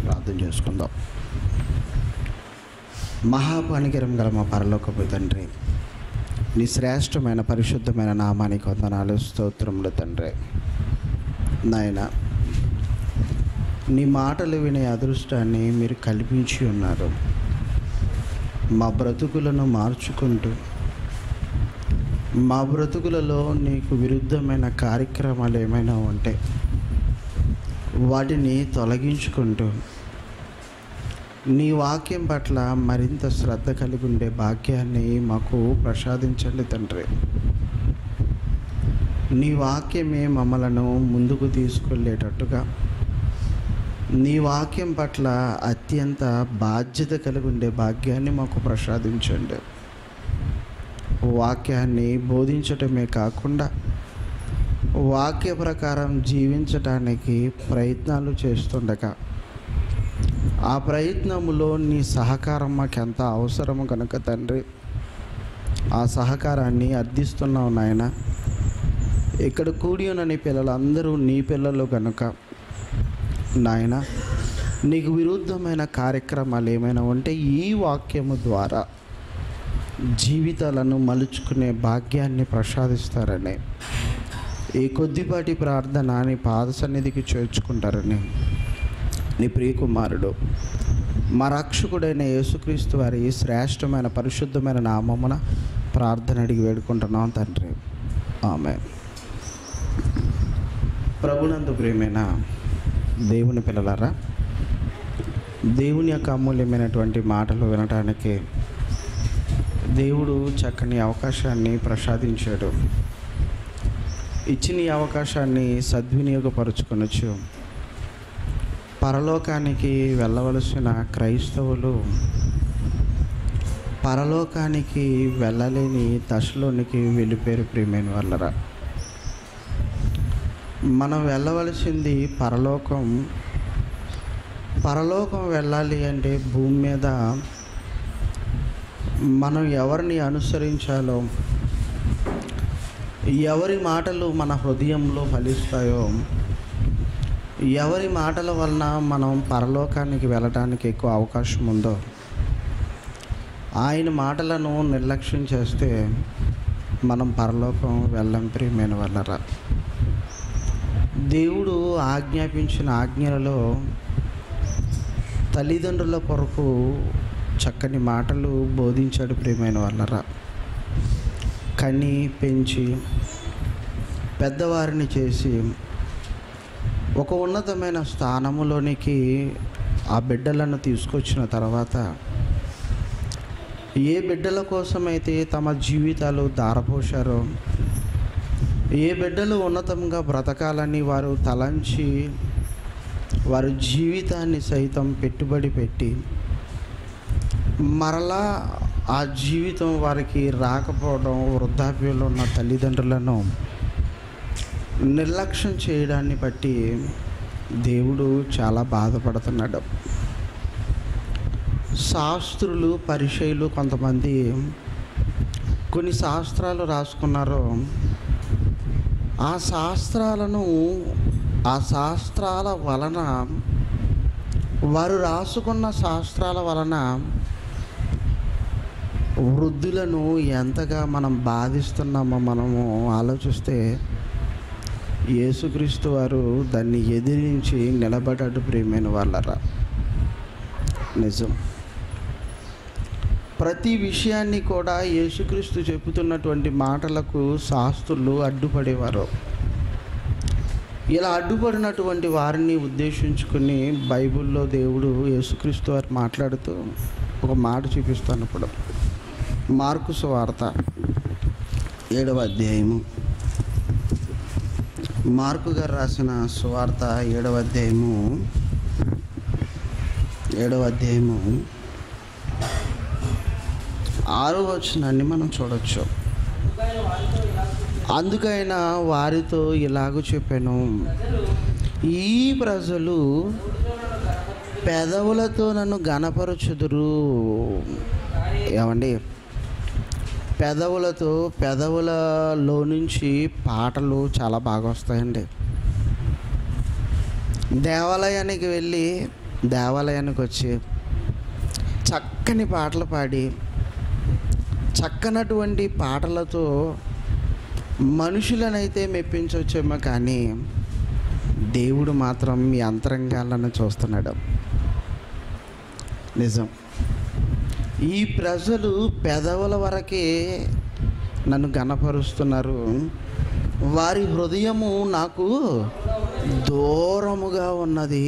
ప్రార్థన చేసుకుందాం మహాపానికరం గల మా పరలోకపు తండ్రి నీ శ్రేష్టమైన పరిశుద్ధమైన నామానికి వందనాలు స్తోత్రములు తండ్రి నాయన నీ మాటలు వినే అదృష్టాన్ని మీరు కల్పించి ఉన్నారు మా బ్రతుకులను మార్చుకుంటూ మా బ్రతుకులలో నీకు విరుద్ధమైన కార్యక్రమాలు ఏమైనా ఉంటే వాటిని తొలగించుకుంటూ నీ వాక్యం పట్ల మరింత శ్రద్ధ కలిగి ఉండే భాగ్యాన్ని మాకు ప్రసాదించండి తండ్రి నీ వాక్యమే మమ్మలను ముందుకు తీసుకెళ్ళేటట్టుగా నీ వాక్యం పట్ల అత్యంత బాధ్యత కలిగి ఉండే భాగ్యాన్ని మాకు ప్రసాదించండి వాక్యాన్ని బోధించటమే కాకుండా వాక్య ప్రకారం జీవించటానికి ప్రయత్నాలు చేస్తుండగా ఆ ప్రయత్నములో నీ సహకారం మాకు ఎంత అవసరము కనుక తండ్రి ఆ సహకారాన్ని అర్థిస్తున్నావు నాయన ఇక్కడ కూడి ఉన్న నీ పిల్లలందరూ నీ పిల్లలు కనుక నాయన నీకు విరుద్ధమైన కార్యక్రమాలు ఏమైనా ఉంటే ఈ వాక్యము ద్వారా జీవితాలను మలుచుకునే భాగ్యాన్ని ప్రసాదిస్తారని ఈ కొద్దిపాటి ప్రార్థన నీ పాద సన్నిధికి చేర్చుకుంటారని నీ ప్రియకుమారుడు మా రక్షకుడైన యేసుక్రీస్తు వారి శ్రేష్టమైన పరిశుద్ధమైన నామమున ప్రార్థన అడిగి వేడుకుంటున్నాం తండ్రి ఆమె ప్రభునందు ప్రియమైన దేవుని పిల్లలారా దేవుని యొక్క అమూల్యమైనటువంటి మాటలు వినటానికి దేవుడు చక్కని అవకాశాన్ని ప్రసాదించాడు ఇచ్చిన ఈ అవకాశాన్ని సద్వినియోగపరుచుకొనొచ్చు పరలోకానికి వెళ్ళవలసిన క్రైస్తవులు పరలోకానికి వెళ్ళలేని దశలోనికి వెళ్ళిపోయారు ప్రియమైన వాళ్ళరా మనం వెళ్ళవలసింది పరలోకం పరలోకం వెళ్ళాలి అంటే భూమి మీద మనం ఎవరిని అనుసరించాలో ఎవరి మాటలు మన హృదయంలో ఫలిస్తాయో ఎవరి మాటల వలన మనం పరలోకానికి వెళ్ళడానికి ఎక్కువ అవకాశం ఉందో ఆయన మాటలను నిర్లక్ష్యం చేస్తే మనం పరలోకం వెళ్ళం ప్రియమైన వాళ్ళరా దేవుడు ఆజ్ఞాపించిన ఆజ్ఞలలో తల్లిదండ్రుల కొరకు చక్కని మాటలు బోధించాడు ప్రియమైన వాళ్ళరా కని పెంచి పెద్దవారిని చేసి ఒక ఉన్నతమైన స్థానములోనికి ఆ బిడ్డలను తీసుకొచ్చిన తర్వాత ఏ బిడ్డల కోసమైతే తమ జీవితాలు దారపోశారో ఏ బిడ్డలు ఉన్నతంగా బ్రతకాలని వారు తలంచి వారి జీవితాన్ని సైతం పెట్టుబడి పెట్టి మరలా ఆ జీవితం వారికి రాకపోవడం వృద్ధాప్యంలో ఉన్న తల్లిదండ్రులను నిర్లక్ష్యం చేయడాన్ని బట్టి దేవుడు చాలా బాధపడుతున్నాడు శాస్త్రులు పరిచయులు కొంతమంది కొన్ని శాస్త్రాలు రాసుకున్నారు ఆ శాస్త్రాలను ఆ శాస్త్రాల వలన వారు రాసుకున్న శాస్త్రాల వలన వృద్ధులను ఎంతగా మనం బాధిస్తున్నామో మనము ఆలోచిస్తే యేసుక్రీస్తు వారు దాన్ని ఎదిరించి నిలబడ్డట్టు ప్రియమైన వాళ్ళరా నిజం ప్రతి విషయాన్ని కూడా యేసుక్రీస్తు చెబుతున్నటువంటి మాటలకు శాస్త్రులు అడ్డుపడేవారు ఇలా అడ్డుపడినటువంటి వారిని ఉద్దేశించుకుని బైబిల్లో దేవుడు యేసుక్రీస్తు వారు మాట్లాడుతూ ఒక మాట చూపిస్తాను ఇప్పుడు మార్కు సువార్త ఏడవ అధ్యాయము మార్కు గారు రాసిన సువార్త ఏడవ అధ్యాయము ఏడవ అధ్యాయము ఆరో వచనాన్ని మనం చూడొచ్చు అందుకైనా వారితో ఇలాగ చెప్పాను ఈ ప్రజలు పెదవులతో నన్ను గనపరచుదురు ఏమండి పెదవులతో పెదవులలో నుంచి పాటలు చాలా బాగా వస్తాయండి దేవాలయానికి వెళ్ళి దేవాలయానికి వచ్చి చక్కని పాటలు పాడి చక్కనటువంటి పాటలతో మనుషులనైతే మెప్పించవచ్చేమో కానీ దేవుడు మాత్రం మీ అంతరంగాలను చూస్తున్నాడు నిజం ఈ ప్రజలు పెదవుల వరకే నన్ను గనపరుస్తున్నారు వారి హృదయము నాకు దూరముగా ఉన్నది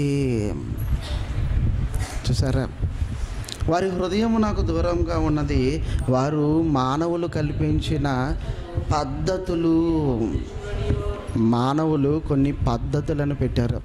చూసారా వారి హృదయము నాకు దూరంగా ఉన్నది వారు మానవులు కల్పించిన పద్ధతులు మానవులు కొన్ని పద్ధతులను పెట్టారు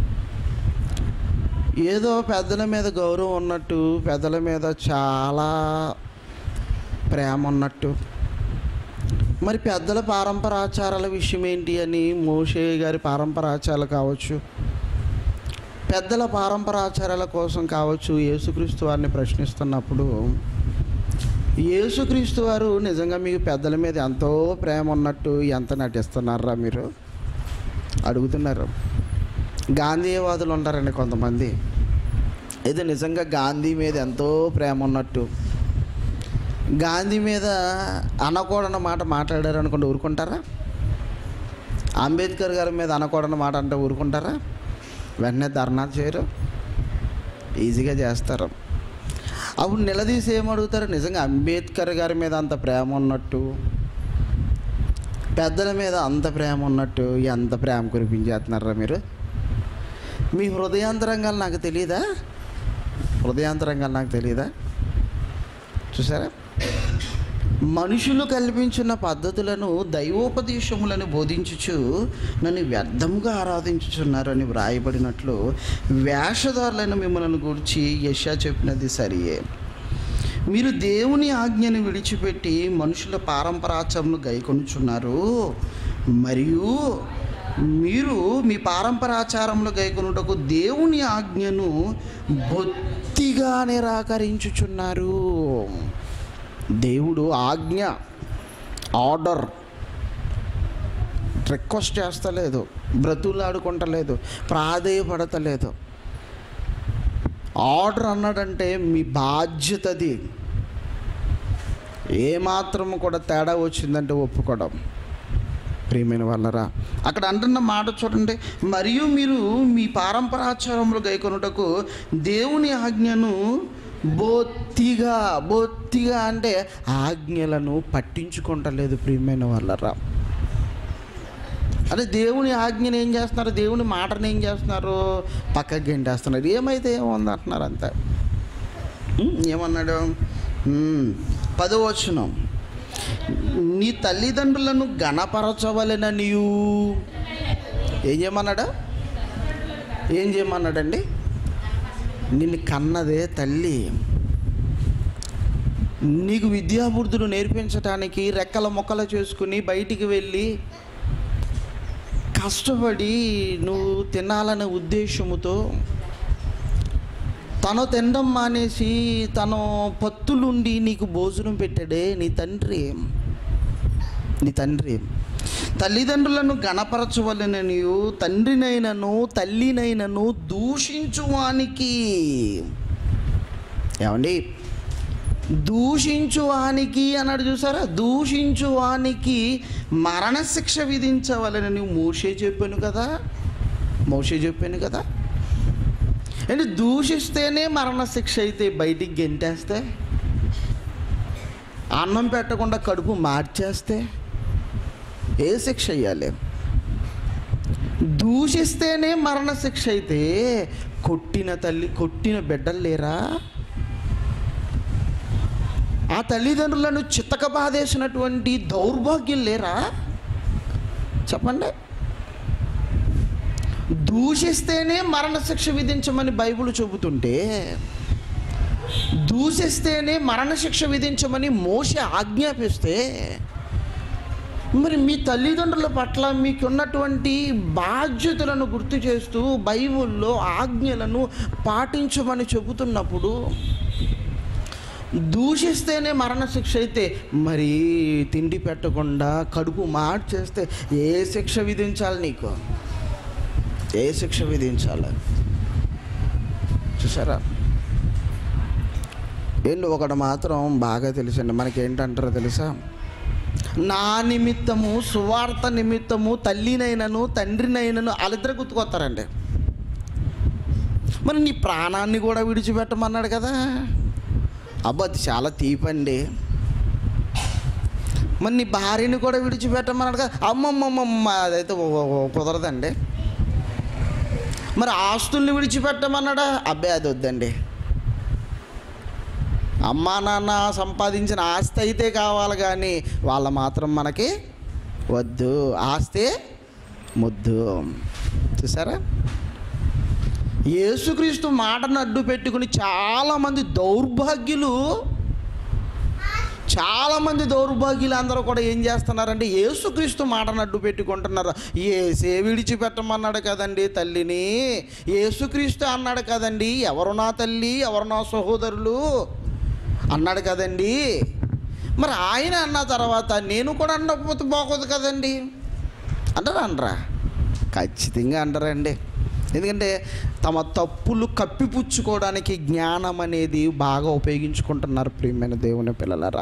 ఏదో పెద్దల మీద గౌరవం ఉన్నట్టు పెద్దల మీద చాలా ప్రేమ ఉన్నట్టు మరి పెద్దల పారంపరాచారాల విషయం ఏంటి అని మోషే గారి పారంపరాచారాలు కావచ్చు పెద్దల పారంపరాచారాల కోసం కావచ్చు యేసుక్రీస్తు వారిని ప్రశ్నిస్తున్నప్పుడు యేసుక్రీస్తు వారు నిజంగా మీకు పెద్దల మీద ఎంతో ప్రేమ ఉన్నట్టు ఎంత నటిస్తున్నారా మీరు అడుగుతున్నారు గాంధీవాదులు ఉంటారండి కొంతమంది ఇది నిజంగా గాంధీ మీద ఎంతో ప్రేమ ఉన్నట్టు గాంధీ మీద అనకూడని మాట మాట్లాడారు అనుకుంటే ఊరుకుంటారా అంబేద్కర్ గారి మీద అనకూడని మాట అంటే ఊరుకుంటారా వెంటనే ధర్నా చేయరు ఈజీగా చేస్తారు అప్పుడు నిలదీసి ఏమడుగుతారు నిజంగా అంబేద్కర్ గారి మీద అంత ప్రేమ ఉన్నట్టు పెద్దల మీద అంత ప్రేమ ఉన్నట్టు ఎంత ప్రేమ కురిపించేస్తున్నారా మీరు మీ హృదయాంతరంగాలు నాకు తెలియదా హృదయాంతరంగాలు నాకు తెలియదా చూసారా మనుషులు కల్పించిన పద్ధతులను దైవోపదేశములను బోధించుచు నన్ను వ్యర్థముగా ఆరాధించుచున్నారని వ్రాయబడినట్లు వేషధారులైన మిమ్మల్ని గురించి యశా చెప్పినది సరియే మీరు దేవుని ఆజ్ఞను విడిచిపెట్టి మనుషుల పారంపరాచములు గైకొనుచున్నారు మరియు మీరు మీ పారంపరాచారంలో గైకొనుటకు దేవుని ఆజ్ఞను బొత్తిగా నిరాకరించుచున్నారు దేవుడు ఆజ్ఞ ఆర్డర్ రిక్వెస్ట్ చేస్తలేదు బ్రతులాడుకుంటలేదు ప్రాధేయపడతలేదు ఆర్డర్ అన్నాడంటే మీ బాధ్యతది ఏమాత్రము కూడా తేడా వచ్చిందంటే ఒప్పుకోవడం ప్రియమైన వాళ్ళరా అక్కడ అంటున్న మాట చూడండి మరియు మీరు మీ పారంపరాచారంలో గైకొనుటకు దేవుని ఆజ్ఞను బొత్తిగా బొత్తిగా అంటే ఆజ్ఞలను పట్టించుకుంటలేదు ప్రియమైన వాళ్ళరా అదే దేవుని ఆజ్ఞను ఏం చేస్తున్నారు దేవుని మాటను ఏం చేస్తున్నారు పక్కకి గెంటేస్తున్నారు ఏమైతే ఏముంది అంటున్నారు అంతే ఉమ్, ఏమన్నాడు ఉమ్, పదవచనం నీ తల్లిదండ్రులను గణపరచవలెననియు ఏం చేయమన్నాడా ఏం చేయమన్నాడండి నిన్ను కన్నదే తల్లి నీకు విద్యాబుద్ధులు నేర్పించడానికి రెక్కల మొక్కలు చేసుకుని బయటికి వెళ్ళి కష్టపడి నువ్వు తినాలనే ఉద్దేశముతో తను తినడం మానేసి తను పత్తులుండి నీకు భోజనం పెట్టాడే నీ తండ్రి నీ తండ్రి తల్లిదండ్రులను గణపరచవలననియు తండ్రినైనను తల్లినైనను దూషించువానికి ఏమండి దూషించువానికి అన్నాడు చూసారా దూషించువానికి మరణశిక్ష విధించవలని మోషే చెప్పాను కదా మోషే చెప్పాను కదా అంటే దూషిస్తేనే మరణశిక్ష అయితే బయటికి గెంటేస్తే అన్నం పెట్టకుండా కడుపు మార్చేస్తే ఏ శిక్ష అయ్యాలి దూషిస్తేనే మరణశిక్ష అయితే కొట్టిన తల్లి కొట్టిన బిడ్డలు లేరా ఆ తల్లిదండ్రులను చిత్తక బాధేసినటువంటి దౌర్భాగ్యం లేరా చెప్పండి దూషిస్తేనే మరణశిక్ష విధించమని బైబిల్ చెబుతుంటే దూషిస్తేనే మరణశిక్ష విధించమని మోస ఆజ్ఞాపిస్తే మరి మీ తల్లిదండ్రుల పట్ల మీకున్నటువంటి బాధ్యతలను గుర్తు చేస్తూ బైబిల్లో ఆజ్ఞలను పాటించమని చెబుతున్నప్పుడు దూషిస్తేనే మరణశిక్ష అయితే మరి తిండి పెట్టకుండా కడుపు మార్చేస్తే ఏ శిక్ష విధించాలి నీకు ఏ శిక్ష విధించాలి చూసారా ఏంటి ఒకటి మాత్రం బాగా తెలుసండి మనకి ఏంటంటారో తెలుసా నా నిమిత్తము సువార్త నిమిత్తము తల్లినైనను తండ్రినైనను వాళ్ళిద్దరు గుర్తుకొస్తారండి మరి నీ ప్రాణాన్ని కూడా విడిచిపెట్టమన్నాడు కదా అబ్బా అది చాలా తీపండి మరి నీ భార్యని కూడా విడిచిపెట్టమన్నాడు కదా అమ్మమ్మమ్మమ్మ అదైతే ఓ- ఓ- ఓ కుదరదండి మరి ఆస్తుల్ని విడిచిపెట్టమన్నాడా అబ్బాయి అది వద్దండి అమ్మా నాన్న సంపాదించిన ఆస్తి అయితే కావాలి కానీ వాళ్ళ మాత్రం మనకి వద్దు ఆస్తే ముద్దు చూసారా యేసుక్రీస్తు మాటను అడ్డు పెట్టుకుని చాలామంది దౌర్భాగ్యులు చాలామంది దౌర్భాగ్యులు అందరూ కూడా ఏం చేస్తున్నారంటే యేసుక్రీస్తు మాటను అడ్డు పెట్టుకుంటున్నారు ఏసే విడిచిపెట్టమన్నాడు కదండి తల్లిని యేసుక్రీస్తు అన్నాడు కదండి ఎవరు నా తల్లి ఎవరు నా సహోదరులు అన్నాడు కదండి మరి ఆయన అన్న తర్వాత నేను కూడా అనకపోతే బాగోదు కదండి అంటారా అనరా ఖచ్చితంగా అంటారండి ఎందుకంటే తమ తప్పులు కప్పిపుచ్చుకోవడానికి జ్ఞానం అనేది బాగా ఉపయోగించుకుంటున్నారు ప్రియమైన దేవుని పిల్లలరా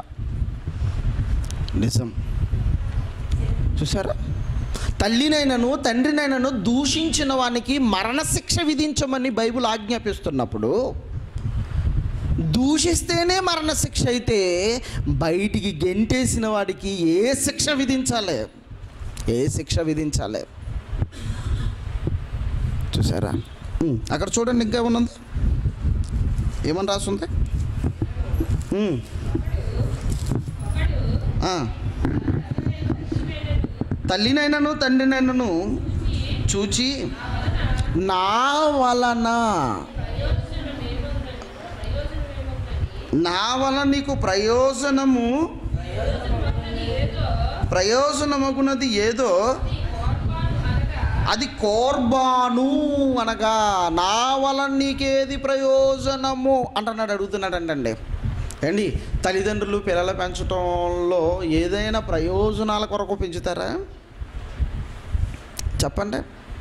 నిజం చూసారా తల్లినైనను తండ్రినైనను దూషించిన వానికి మరణశిక్ష విధించమని బైబిల్ ఆజ్ఞాపిస్తున్నప్పుడు దూషిస్తేనే మరణశిక్ష అయితే బయటికి గెంటేసిన వాడికి ఏ శిక్ష విధించాలి ఏ శిక్ష విధించాలి చూసారా ఉమ్, అక్కడ చూడండి ఇంకా ఉన్నది ఏమని రాస్తుంది ఉమ్. ఆ. తల్లినైనను తండ్రినైనను చూచి నా వలన నా వలన నీకు ప్రయోజనము ప్రయోజనమగునది ఏదో అది కోర్బాను అనగా నా వలన నీకేది ప్రయోజనము అంటున్నాడు అడుగుతున్నాడు అంటండి ఏండి తల్లిదండ్రులు పిల్లలు పెంచడంలో ఏదైనా ప్రయోజనాల కొరకు పెంచుతారా చెప్పండి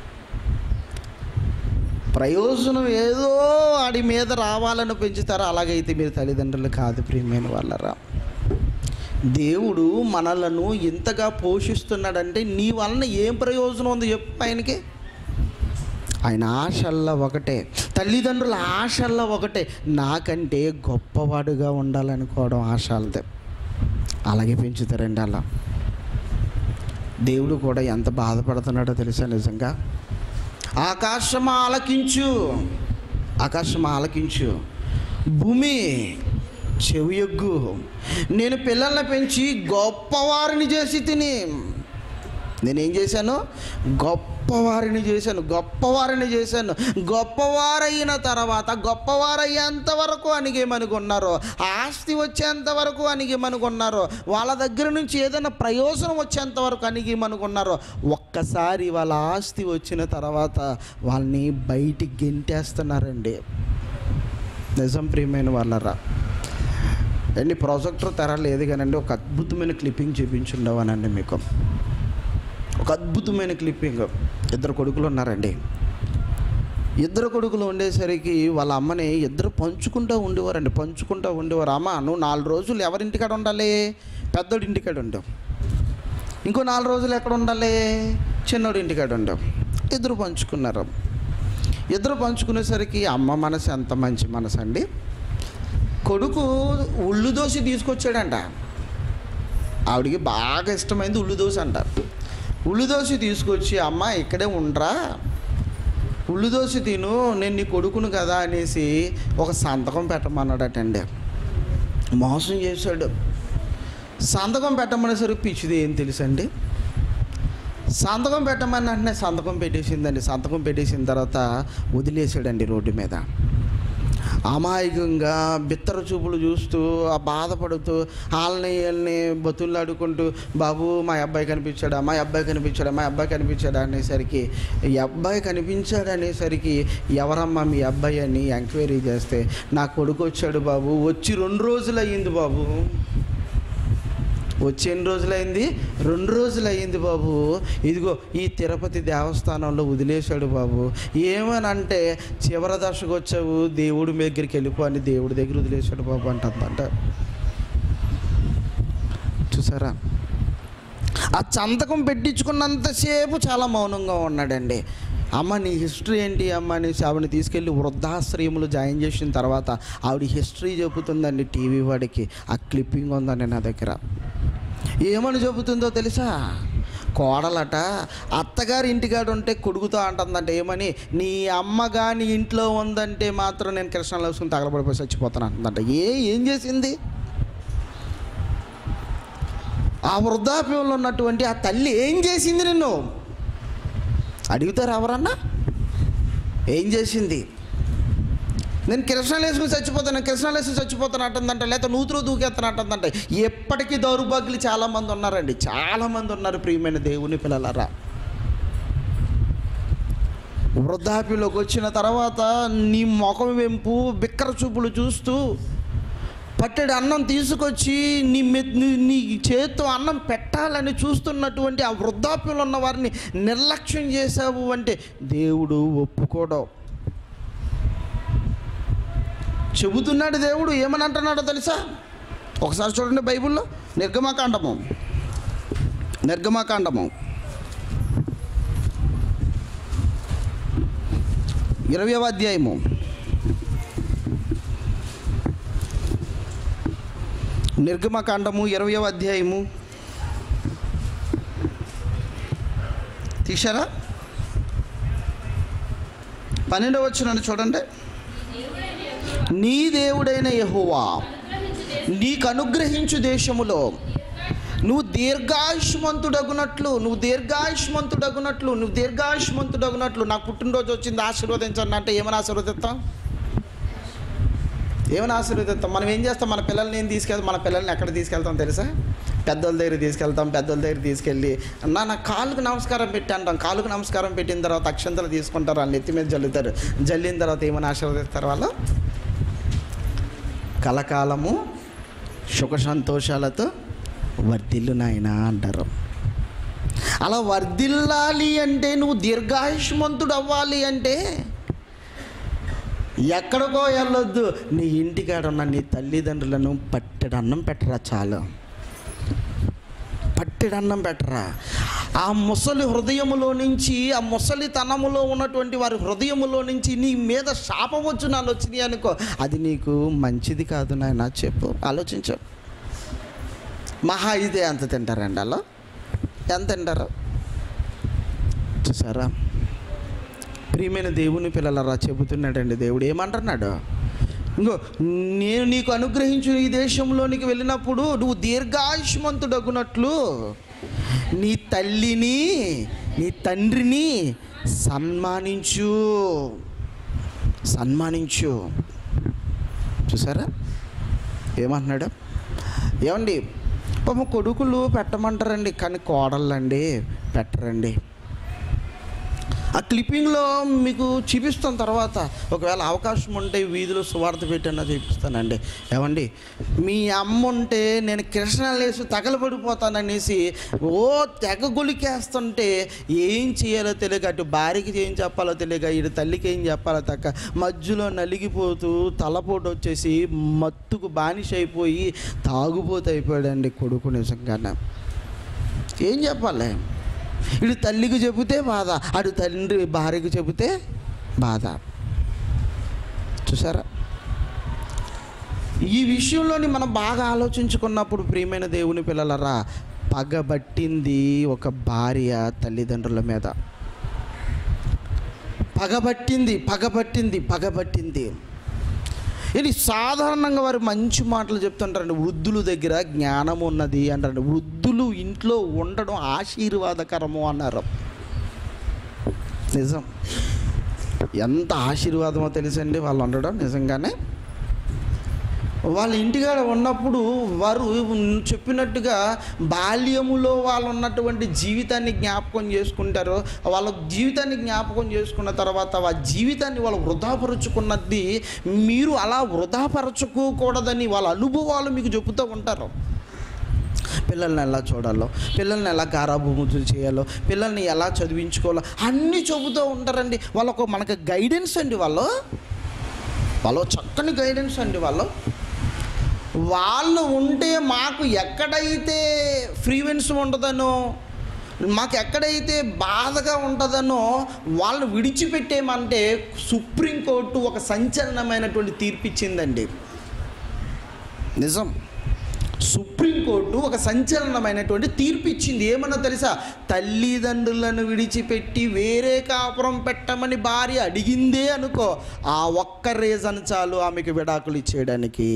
ప్రయోజనం ఏదో వాడి మీద రావాలని పెంచుతారా అలాగైతే మీరు తల్లిదండ్రులు కాదు ప్రియమైన వాళ్ళరా దేవుడు మనలను ఇంతగా పోషిస్తున్నాడంటే నీ వలన ఏం ప్రయోజనం ఉంది చెప్పు ఆయనకి ఆయన ఆశల్లో ఒకటే తల్లిదండ్రుల ఆశల్లో ఒకటే నాకంటే గొప్పవాడుగా ఉండాలనుకోవడం ఆశలదే అలాగే పెంచుతారండి అలా దేవుడు కూడా ఎంత బాధపడుతున్నాడో తెలుసా నిజంగా ఆకాశం ఆలకించు ఆకాశం ఆలకించు భూమి చెవియొగ్గు నేను పిల్లల్ని పెంచి గొప్పవారిని చేసి తిని నేనేం చేశాను గొప్పవారిని చేశాను గొప్పవారిని చేశాను గొప్పవారైన తర్వాత గొప్పవారయ్యేంత వరకు అణిగేమనుకున్నారు ఆస్తి వచ్చేంత వరకు అణిగేమనుకున్నారు వాళ్ళ దగ్గర నుంచి ఏదైనా ప్రయోజనం వచ్చేంత వరకు అణిగేమనుకున్నారు ఒక్కసారి వాళ్ళ ఆస్తి వచ్చిన తర్వాత వాళ్ళని బయటికి గెంటేస్తున్నారండి నిజం ప్రియమైన వాళ్ళరా అండి ప్రాజెక్టర్ తెర లేదు కానండి ఒక అద్భుతమైన క్లిప్పింగ్ చూపించుండవనండి మీకు ఒక అద్భుతమైన క్లిప్పింగ్ ఇద్దరు కొడుకులు ఉన్నారండి ఇద్దరు కొడుకులు ఉండేసరికి వాళ్ళ అమ్మని ఇద్దరు పంచుకుంటూ ఉండేవారండి పంచుకుంటూ ఉండేవారు అమ్మ నువ్వు నాలుగు రోజులు ఎవరింటికాడ ఉండాలి పెద్దోడి ఇంటికాడ ఉండవు ఇంకో నాలుగు రోజులు ఎక్కడ ఉండాలి చిన్నోడి ఇంటికాడ ఉండవు ఇద్దరు పంచుకున్నారు ఇద్దరు పంచుకునేసరికి అమ్మ మనసు ఎంత మంచి మనసు అండి కొడుకు ఉల్లు దోశ తీసుకొచ్చాడంట ఆవిడికి బాగా ఇష్టమైంది ఉల్లు దోశ అంట ఉల్లు దోశ తీసుకొచ్చి అమ్మ ఇక్కడే ఉండరా ఉల్లు దోశ తిను నేను నీ కొడుకును కదా అనేసి ఒక సంతకం పెట్టమన్నాడటండి మోసం చేశాడు సంతకం పెట్టమనేసరికి పిచ్చిది ఏం తెలుసండి సంతకం పెట్టమని వెంటనే సంతకం పెట్టేసిందండి సంతకం పెట్టేసిన తర్వాత వదిలేసాడండి రోడ్డు మీద అమాయకంగా బిత్తర చూపులు చూస్తూ ఆ బాధపడుతూ వాళ్ళని వీళ్ళని బతుల్లాడుకుంటూ బాబు మా అబ్బాయి కనిపించాడా మా అబ్బాయి కనిపించాడా మా అబ్బాయి కనిపించాడా అనేసరికి ఈ అబ్బాయి కనిపించాడు అనేసరికి ఎవరమ్మా మీ అబ్బాయి అని ఎంక్వైరీ చేస్తే నా కొడుకు వచ్చాడు బాబు వచ్చి రెండు రోజులు అయ్యింది బాబు వచ్చి ఎన్ని రోజులైంది రెండు రోజులు అయింది బాబు ఇదిగో ఈ తిరుపతి దేవస్థానంలో వదిలేశాడు బాబు ఏమనంటే చివరి దశకు వచ్చావు దేవుడి దగ్గరికి వెళ్ళిపో అని దేవుడి దగ్గర వదిలేశాడు బాబు అంటుందంట చూసారా ఆ సంతకం పెట్టించుకున్నంతసేపు చాలా మౌనంగా ఉన్నాడండి అమ్మ నీ హిస్టరీ ఏంటి అమ్మ అని ఆవిడని తీసుకెళ్ళి వృద్ధాశ్రయములు జాయిన్ చేసిన తర్వాత ఆవిడ హిస్టరీ చెబుతుందండి టీవీ వాడికి ఆ క్లిప్పింగ్ ఉందండి నా దగ్గర ఏమని చెబుతుందో తెలుసా కోడలట అత్తగారి ఇంటికాడ ఉంటే కొడుకుతో అంటుందంట ఏమని నీ అమ్మ కానీ ఇంట్లో ఉందంటే మాత్రం నేను కృష్ణలో వేసుకుని తగలబడిపోయి చచ్చిపోతాను అంటుందంట ఏ ఏం చేసింది ఆ వృద్ధాప్యంలో ఉన్నటువంటి ఆ తల్లి ఏం చేసింది నిన్ను అడుగుతారు ఎవరన్నా ఏం చేసింది నేను కృష్ణాలు వేసుకుని చచ్చిపోతాను నేను కృష్ణాలు వేసుకుని చచ్చిపోతాను అంటుందంట లేకపోతే నూతులు దూకేస్తాను అంటుందంట ఎప్పటికీ దౌర్భాగ్యులు చాలామంది ఉన్నారండి చాలామంది ఉన్నారు ప్రియమైన దేవుని పిల్లలరా వృద్ధాప్యంలోకి వచ్చిన తర్వాత నీ ముఖం వెంపు బిక్కర చూపులు చూస్తూ పట్టెడు అన్నం తీసుకొచ్చి నీ మె- నీ- నీ చేత్తో అన్నం పెట్టాలని చూస్తున్నటువంటి ఆ వృద్ధాప్యంలో ఉన్న వారిని నిర్లక్ష్యం చేశావు అంటే దేవుడు ఒప్పుకోవడం చెబుతున్నాడు దేవుడు ఏమని అంటున్నాడో తెలుసా ఒకసారి చూడండి బైబిల్లో నిర్గమాకాండము నిర్గమాకాండము ఇరవయవ అధ్యాయము నిర్గమకాండము ఇరవయవ అధ్యాయము తీశారా పన్నెండవ వచ్చిన చూడండి నీ దేవుడైన యెహోవా నీకు అనుగ్రహించు దేశములో నువ్వు దీర్ఘాయుష్మంతుడగునట్లు నువ్వు దీర్ఘాయుష్మంతుడగునట్లు నువ్వు దీర్ఘాయుష్మంతుడగునట్లు నాకు పుట్టినరోజు వచ్చింది ఆశీర్వదించండి అంటే ఏమని ఆశీర్వదిస్తాం ఏమని ఆశీర్వదిస్తాం మనం ఏం చేస్తాం మన పిల్లల్ని ఏం తీసుకెళ్తాం మన పిల్లల్ని ఎక్కడ తీసుకెళ్తాం తెలుసా పెద్దోళ్ళ దగ్గర తీసుకెళ్తాం పెద్దోళ్ళ దగ్గర తీసుకెళ్ళి నా నా కాలుకు నమస్కారం పెట్టి అంటాం కాలుకు నమస్కారం పెట్టిన తర్వాత అక్షంతలు తీసుకుంటారు వాళ్ళ నెత్తి మీద జల్లుతారు జల్లిన తర్వాత ఏమని ఆశీర్వదిస్తారు వాళ్ళు కలకాలము సుఖ సంతోషాలతో వర్ధిల్లు నాయనా అంటారు అలా వర్ధిల్లాలి అంటే నువ్వు దీర్ఘాయుష్మంతుడు అవ్వాలి అంటే ఎక్కడికో వెళ్ళొద్దు నీ ఇంటికాడ ఉన్న నీ తల్లిదండ్రులను పట్టెడు అన్నం పెట్టరా చాలు పట్టెడు అన్నం పెట్టరా ఆ ముసలి హృదయములో నుంచి ఆ ముసలితనములో ఉన్నటువంటి వారి హృదయములో నుంచి నీ మీద శాపవచనాలు వచ్చినాయి అనుకో అది నీకు మంచిది కాదు నాయన చెప్పు ఆలోచించు మహా ఇదే ఎంత తింటారండి అలా ఎంత తింటారు చూసారా ప్రియమైన దేవుని పిల్లలరా చెబుతున్నాడండి దేవుడు ఏమంటున్నాడు ఇంకో నేను నీకు అనుగ్రహించు ఈ దేశంలోనికి వెళ్ళినప్పుడు నువ్వు దీర్ఘాయుష్మంతుడగునట్లు నీ తల్లిని నీ తండ్రిని సన్మానించు సన్మానించు చూసారా ఏమంటున్నాడు ఏమండి పాపం కొడుకులు పెట్టమంటారండి కానీ కోడళ్ళండి పెట్టరండి ఆ క్లిప్పింగ్లో మీకు చూపిస్తాం తర్వాత ఒకవేళ అవకాశం ఉంటే వీధిలో సువార్త పెట్టన్నా చూపిస్తానండి ఏమండి మీ అమ్మ ఉంటే నేను కృష్ణాలేసి తగలబడిపోతాననేసి ఓ తెగ గొలికేస్తుంటే ఏం చేయాలో తెలియక అటు భార్యకి ఏం చెప్పాలో తెలియక ఇటు తల్లికి ఏం చెప్పాలో తక్క మధ్యలో నలిగిపోతూ తలపోటు వచ్చేసి మత్తుకు బానిస అయిపోయి తాగుపోతూ అయిపోయాడండి కొడుకు నిజంగానే ఏం చెప్పాలి ఇటు తల్లికి చెబితే బాధ అటు తండ్రి భార్యకు చెబితే బాధ చూసారా ఈ విషయంలోని మనం బాగా ఆలోచించుకున్నప్పుడు ప్రియమైన దేవుని పిల్లలరా పగబట్టింది ఒక భార్య తల్లిదండ్రుల మీద పగబట్టింది పగబట్టింది పగబట్టింది ఇది సాధారణంగా వారు మంచి మాటలు చెప్తుంటారండి వృద్ధుల దగ్గర జ్ఞానం ఉన్నది అంటారండి వృద్ధులు ఇంట్లో ఉండడం ఆశీర్వాదకరము అన్నారు నిజం ఎంత ఆశీర్వాదమో తెలుసండి వాళ్ళు ఉండడం నిజంగానే వాళ్ళ ఇంటికాడ ఉన్నప్పుడు వారు చెప్పినట్టుగా బాల్యములో వాళ్ళు ఉన్నటువంటి జీవితాన్ని జ్ఞాపకం చేసుకుంటారు వాళ్ళ జీవితాన్ని జ్ఞాపకం చేసుకున్న తర్వాత ఆ జీవితాన్ని వాళ్ళు వృధాపరుచుకున్నది మీరు అలా వృధాపరచుకోకూడదని వాళ్ళ అనుభవాలు మీకు చెబుతూ ఉంటారు పిల్లల్ని ఎలా చూడాలో పిల్లల్ని ఎలా గారాభూముతులు చేయాలో పిల్లల్ని ఎలా చదివించుకోవాలో అన్నీ చెబుతూ ఉంటారండి వాళ్ళకు మనకు గైడెన్స్ అండి వాళ్ళు వాళ్ళు చక్కని గైడెన్స్ అండి వాళ్ళు వాళ్ళు ఉంటే మాకు ఎక్కడైతే ఫ్రీవెన్స్ ఉండదనో మాకు ఎక్కడైతే బాధగా ఉంటుందనో వాళ్ళని విడిచిపెట్టేమంటే సుప్రీంకోర్టు ఒక సంచలనమైనటువంటి తీర్పు ఇచ్చిందండి నిజం సుప్రీంకోర్టు ఒక సంచలనమైనటువంటి తీర్పు ఇచ్చింది ఏమన్నా తెలుసా తల్లిదండ్రులను విడిచిపెట్టి వేరే కాపురం పెట్టమని భార్య అడిగిందే అనుకో ఆ ఒక్క రీజన్ చాలు ఆమెకు విడాకులు ఇచ్చేయడానికి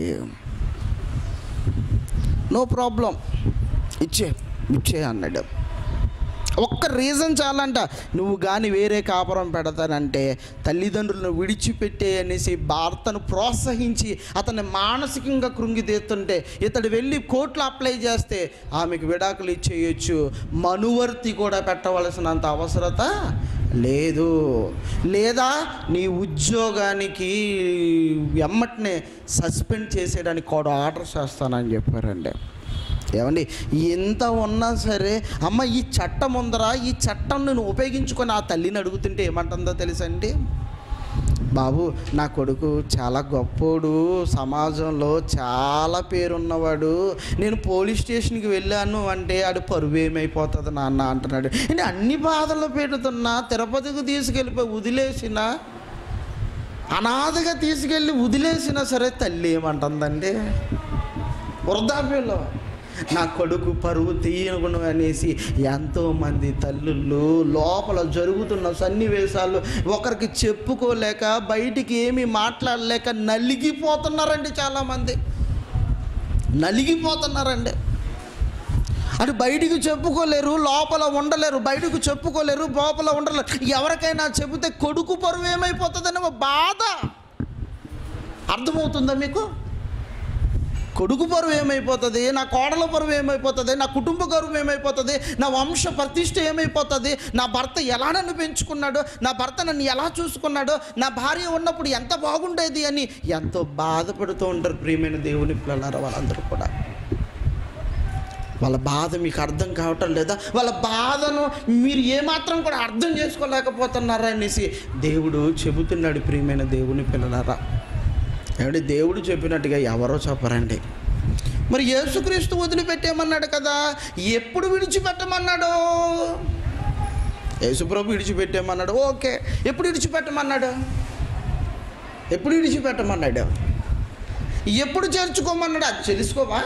నో ప్రాబ్లం ఇచ్చే ఇచ్చే అన్నాడు ఒక్క రీజన్ చాలంట నువ్వు కానీ వేరే కాపురం పెడతానంటే తల్లిదండ్రులను విడిచిపెట్టే అనేసి భర్తను ప్రోత్సహించి అతన్ని మానసికంగా కృంగితీస్తుంటే ఇతడు వెళ్ళి కోర్టులో అప్లై చేస్తే ఆమెకు విడాకులు ఇచ్చేయచ్చు మనువర్తి కూడా పెట్టవలసినంత అవసరత లేదు లేదా నీ ఉద్యోగానికి ఎమ్మటనే సస్పెండ్ చేసేయడానికి కూడా ఆర్డర్ చేస్తానని చెప్పారండి ఏమండి ఎంత ఉన్నా సరే అమ్మ ఈ చట్టం ఉందరా ఈ చట్టం నేను ఉపయోగించుకొని ఆ తల్లిని అడుగుతుంటే ఏమంటుందో తెలుసండి బాబు నా కొడుకు చాలా గొప్పోడు సమాజంలో చాలా పేరున్నవాడు నేను పోలీస్ స్టేషన్కి వెళ్ళాను అంటే ఆడు పరువు ఏమైపోతుంది నాన్న అంటున్నాడు అంటే అన్ని బాధలు పెడుతున్నా తిరుపతికి తీసుకెళ్ళిపోయి వదిలేసిన అనాథగా తీసుకెళ్ళి వదిలేసినా సరే తల్లి ఏమంటుందండి వృద్ధాప్యంలో నా కొడుకు పరువు తీయకుండా అనేసి ఎంతోమంది తల్లుళ్ళు లోపల జరుగుతున్న సన్నివేశాలు ఒకరికి చెప్పుకోలేక బయటికి ఏమీ మాట్లాడలేక నలిగిపోతున్నారండి చాలామంది నలిగిపోతున్నారండి అటు బయటికి చెప్పుకోలేరు లోపల ఉండలేరు బయటకు చెప్పుకోలేరు లోపల ఉండలేరు ఎవరికైనా చెబితే కొడుకు పరువు ఏమైపోతుందని ఒక బాధ అర్థమవుతుందా మీకు కొడుకు పరువు ఏమైపోతుంది నా కోడల పరువు ఏమైపోతుంది నా కుటుంబ గౌరవం ఏమైపోతుంది నా వంశ ప్రతిష్ట ఏమైపోతుంది నా భర్త ఎలా నన్ను పెంచుకున్నాడో నా భర్త నన్ను ఎలా చూసుకున్నాడో నా భార్య ఉన్నప్పుడు ఎంత బాగుండేది అని ఎంతో బాధపడుతూ ఉంటారు ప్రియమైన దేవుని పిల్లలారా వాళ్ళందరూ కూడా వాళ్ళ బాధ మీకు అర్థం కావటం లేదా వాళ్ళ బాధను మీరు ఏమాత్రం కూడా అర్థం చేసుకోలేకపోతున్నారా అనేసి దేవుడు చెబుతున్నాడు ప్రియమైన దేవుని పిల్లలారా ఏమంటే దేవుడు చెప్పినట్టుగా ఎవరో చెప్పరండి మరి యేసుక్రీస్తు వదిలిపెట్టేమన్నాడు కదా ఎప్పుడు విడిచిపెట్టమన్నాడు యేసుప్రభు విడిచిపెట్టేమన్నాడు ఓకే ఎప్పుడు విడిచిపెట్టమన్నాడు ఎప్పుడు విడిచిపెట్టమన్నాడు ఎప్పుడు చేర్చుకోమన్నాడు అది తెలుసుకోవా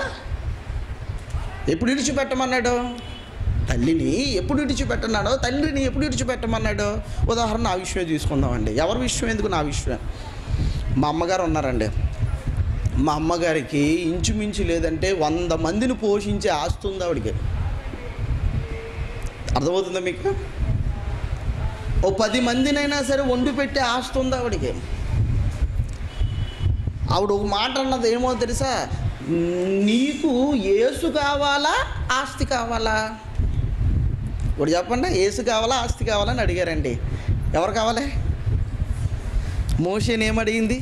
ఎప్పుడు విడిచిపెట్టమన్నాడు తల్లిని ఎప్పుడు విడిచిపెట్టన్నాడో తండ్రిని ఎప్పుడు విడిచిపెట్టమన్నాడు ఉదాహరణ నా విషయం తీసుకుందామండి ఎవరి విషయం ఎందుకు నా విషయం మా అమ్మగారు ఉన్నారండి మా అమ్మగారికి ఇంచుమించు లేదంటే వంద మందిని పోషించే ఆస్తి ఉంది ఆవిడకి అర్థమవుతుందా మీకు ఓ పది మందినైనా సరే వండి పెట్టే ఆస్తి ఉంది ఆవిడకి ఆవిడ ఒక మాట అన్నది ఏమో తెలుసా నీకు ఏసు కావాలా ఆస్తి కావాలా ఇప్పుడు చెప్పండి ఏసు కావాలా ఆస్తి కావాలా అని అడిగారండి ఎవరు కావాలి మోషన్ ఏమడిగింది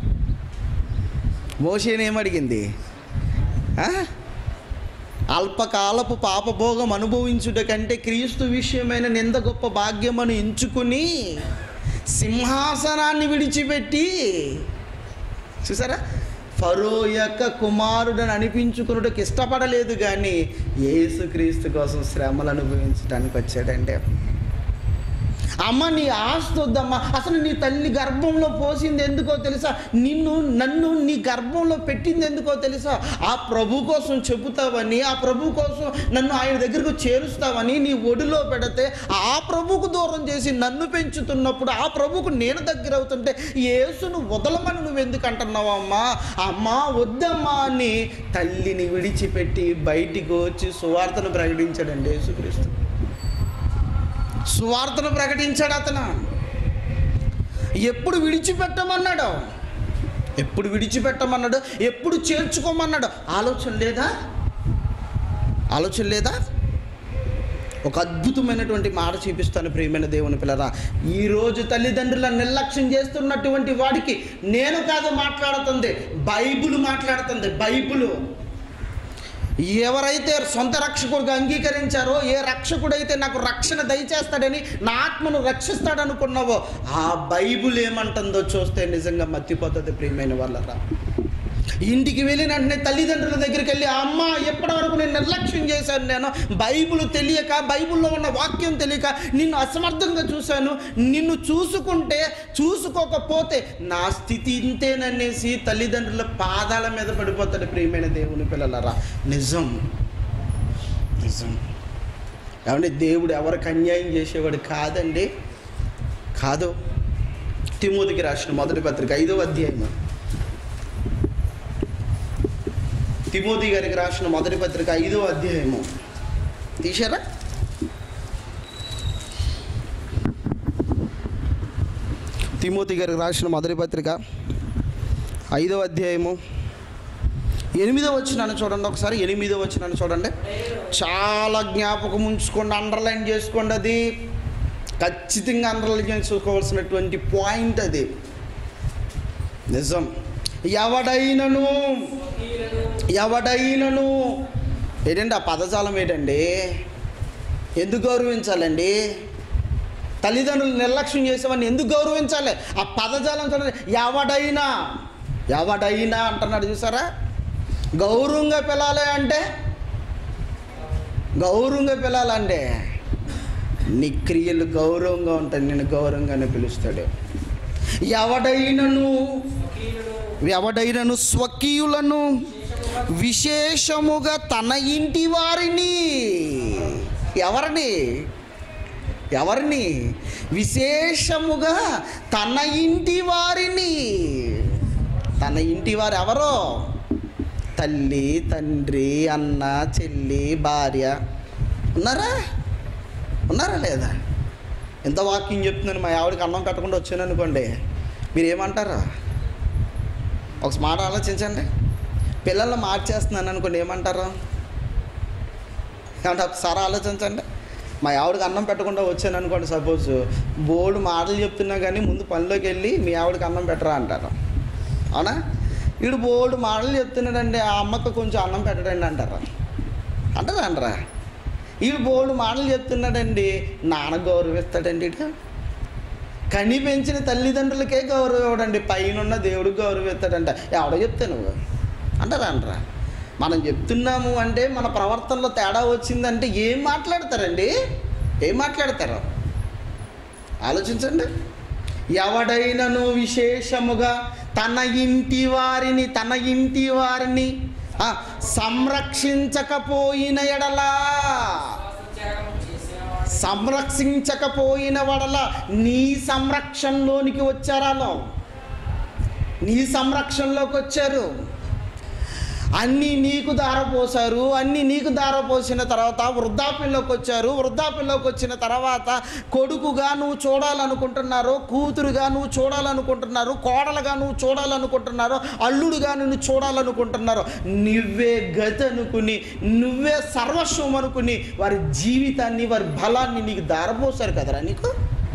మోషన్ ఏమడిగింది ఆ? అల్పకాలపు పాపభోగం అనుభవించుట కంటే క్రీస్తు విషయమైన నింద గొప్ప భాగ్యమను ఎంచుకుని సింహాసనాన్ని విడిచిపెట్టి చూసారా ఫరో యొక్క కుమారుడని అనిపించుకున్నట్టుకు ఇష్టపడలేదు కానీ యేసుక్రీస్తు కోసం శ్రమలు అనుభవించడానికి వచ్చాడంటే అమ్మ నీ ఆస్తి వద్దమ్మా అసలు నీ తల్లి గర్భంలో పోసింది ఎందుకో తెలుసా నిన్ను నన్ను నీ గర్భంలో పెట్టింది ఎందుకో తెలుసా ఆ ప్రభు కోసం చెబుతావని ఆ ప్రభు కోసం నన్ను ఆయన దగ్గరకు చేరుస్తావని నీ ఒడిలో పెడితే ఆ ప్రభుకు దూరం చేసి నన్ను పెంచుతున్నప్పుడు ఆ ప్రభుకు నేను దగ్గర అవుతుంటే యేసును వదలమని నువ్వు ఎందుకు అంటున్నావు అమ్మా అమ్మా వద్దమ్మా అని తల్లిని విడిచిపెట్టి బయటికి వచ్చి సువార్తను ప్రకటించాడండి యేసుక్రీస్తు సువార్తను ప్రకటించాడు అతను ఎప్పుడు విడిచిపెట్టమన్నాడు ఎప్పుడు విడిచిపెట్టమన్నాడు ఎప్పుడు చేర్చుకోమన్నాడు ఆలోచన లేదా ఆలోచన లేదా ఒక అద్భుతమైనటువంటి మాట చూపిస్తాను ప్రియమైన దేవుని పిల్లరా ఈరోజు తల్లిదండ్రుల నిర్లక్ష్యం చేస్తున్నటువంటి వాడికి నేను కాదు మాట్లాడుతుంది బైబుల్ మాట్లాడుతుంది బైబుల్ ఎవరైతే సొంత రక్షకుడిగా అంగీకరించారో ఏ రక్షకుడైతే నాకు రక్షణ దయచేస్తాడని నా ఆత్మను రక్షిస్తాడనుకున్నావో ఆ బైబుల్ ఏమంటుందో చూస్తే నిజంగా మర్చిపోతుంది ప్రియమైన వాళ్ళరా ఇంటికి వెళ్ళిన వెంటనే తల్లిదండ్రుల దగ్గరికి వెళ్ళి అమ్మ ఎప్పటి వరకు నేను నిర్లక్ష్యం చేశాను నేను బైబిల్ తెలియక బైబిల్లో ఉన్న వాక్యం తెలియక నిన్ను అసమర్థంగా చూశాను నిన్ను చూసుకుంటే చూసుకోకపోతే నా స్థితి ఇంతేననేసి తల్లిదండ్రుల పాదాల మీద పడిపోతాడు ప్రియమైన దేవుని పిల్లలరా నిజం నిజం ఏమంటే దేవుడు ఎవరికి అన్యాయం చేసేవాడు కాదండి కాదు తిమోతికి రాసిన మొదటి పత్రిక ఐదో అధ్యాయం తిమోతి గారికి రాసిన మొదటి పత్రిక ఐదో అధ్యాయము తీశారా తిమోతి గారికి రాసిన మొదటి పత్రిక ఐదో అధ్యాయము ఎనిమిదో వచ్చినాను చూడండి ఒకసారి ఎనిమిదో వచ్చినాను చూడండి చాలా జ్ఞాపకం ఉంచుకోండి అండర్లైన్ చేసుకోండి అది ఖచ్చితంగా అండర్లైన్ చేసుకోవాల్సినటువంటి పాయింట్ అది నిజం ఎవడైనను ఎవడైనను ఏంటండి ఆ పదజాలం ఏంటండి ఎందుకు గౌరవించాలండి తల్లిదండ్రులు నిర్లక్ష్యం చేసేవాడిని ఎందుకు గౌరవించాలి ఆ పదజాలం చూడండి ఎవడైనా ఎవడైనా అంటున్నాడు చూసారా గౌరవంగా పిలాలి అంటే గౌరవంగా పిలాలంటే నీ క్రియలు గౌరవంగా ఉంటాయి నేను గౌరవంగానే పిలుస్తాడు ఎవడైనను ఎవడైనను స్వకీయులను విశేషముగా తన ఇంటి వారిని ఎవరిని ఎవరిని విశేషముగా తన ఇంటి వారిని తన ఇంటి వారు ఎవరో తల్లి తండ్రి అన్న చెల్లి భార్య ఉన్నారా ఉన్నారా లేదా ఎంత వాకింగ్ చెప్తున్నాను మా ఆవిడకి అన్నం కట్టకుండా వచ్చాను అనుకోండి మీరు ఏమంటారు ఒక మాట ఆలోచించండి పిల్లల్ని మార్చేస్తున్నాను అనుకోండి ఏమంటారు ఏమంటే ఒకసారి ఆలోచించండి మా ఆవిడకి అన్నం పెట్టకుండా వచ్చాను అనుకోండి సపోజ్ బోర్డు మాటలు చెప్తున్నా కానీ ముందు పనిలోకి వెళ్ళి మీ ఆవిడకి అన్నం పెట్టరా అంటారు అవునా వీడు బోర్డు మాటలు చెప్తున్నాడండి ఆ అమ్మకు కొంచెం అన్నం పెట్టడండి అంటారా అంటారా అంటారా వీడు బోర్డు మాటలు చెప్తున్నాడండి నాన్న గౌరవిస్తాడండి ఇటు కని పెంచిన తల్లిదండ్రులకే గౌరవం ఇవ్వడండి పైన దేవుడికి గౌరవిస్తాడంట ఎవడో చెప్తే నువ్వు అంటారా అంటారా మనం చెప్తున్నాము అంటే మన ప్రవర్తనలో తేడా వచ్చిందంటే ఏం మాట్లాడతారండి ఏం మాట్లాడతారు ఆలోచించండి ఎవడైనను విశేషముగా తన ఇంటి వారిని తన ఇంటి వారిని ఆ, సంరక్షించకపోయిన ఎడలా సంరక్షించకపోయిన వడల నీ సంరక్షణలోనికి వచ్చారాలో నీ సంరక్షణలోకి వచ్చారు అన్నీ నీకు దారపోసారు అన్నీ నీకు దారపోసిన తర్వాత వృద్ధాప్యంలోకి వచ్చారు వృద్ధాప్యంలోకి వచ్చిన తర్వాత కొడుకుగా నువ్వు చూడాలనుకుంటున్నారు కూతురుగా నువ్వు చూడాలనుకుంటున్నారు కోడలుగా నువ్వు చూడాలనుకుంటున్నారు అల్లుడుగా నువ్వు చూడాలనుకుంటున్నారు నువ్వే గతి అనుకుని నువ్వే సర్వస్వం అనుకుని వారి జీవితాన్ని వారి బలాన్ని నీకు దారపోసారు కదరా నీకు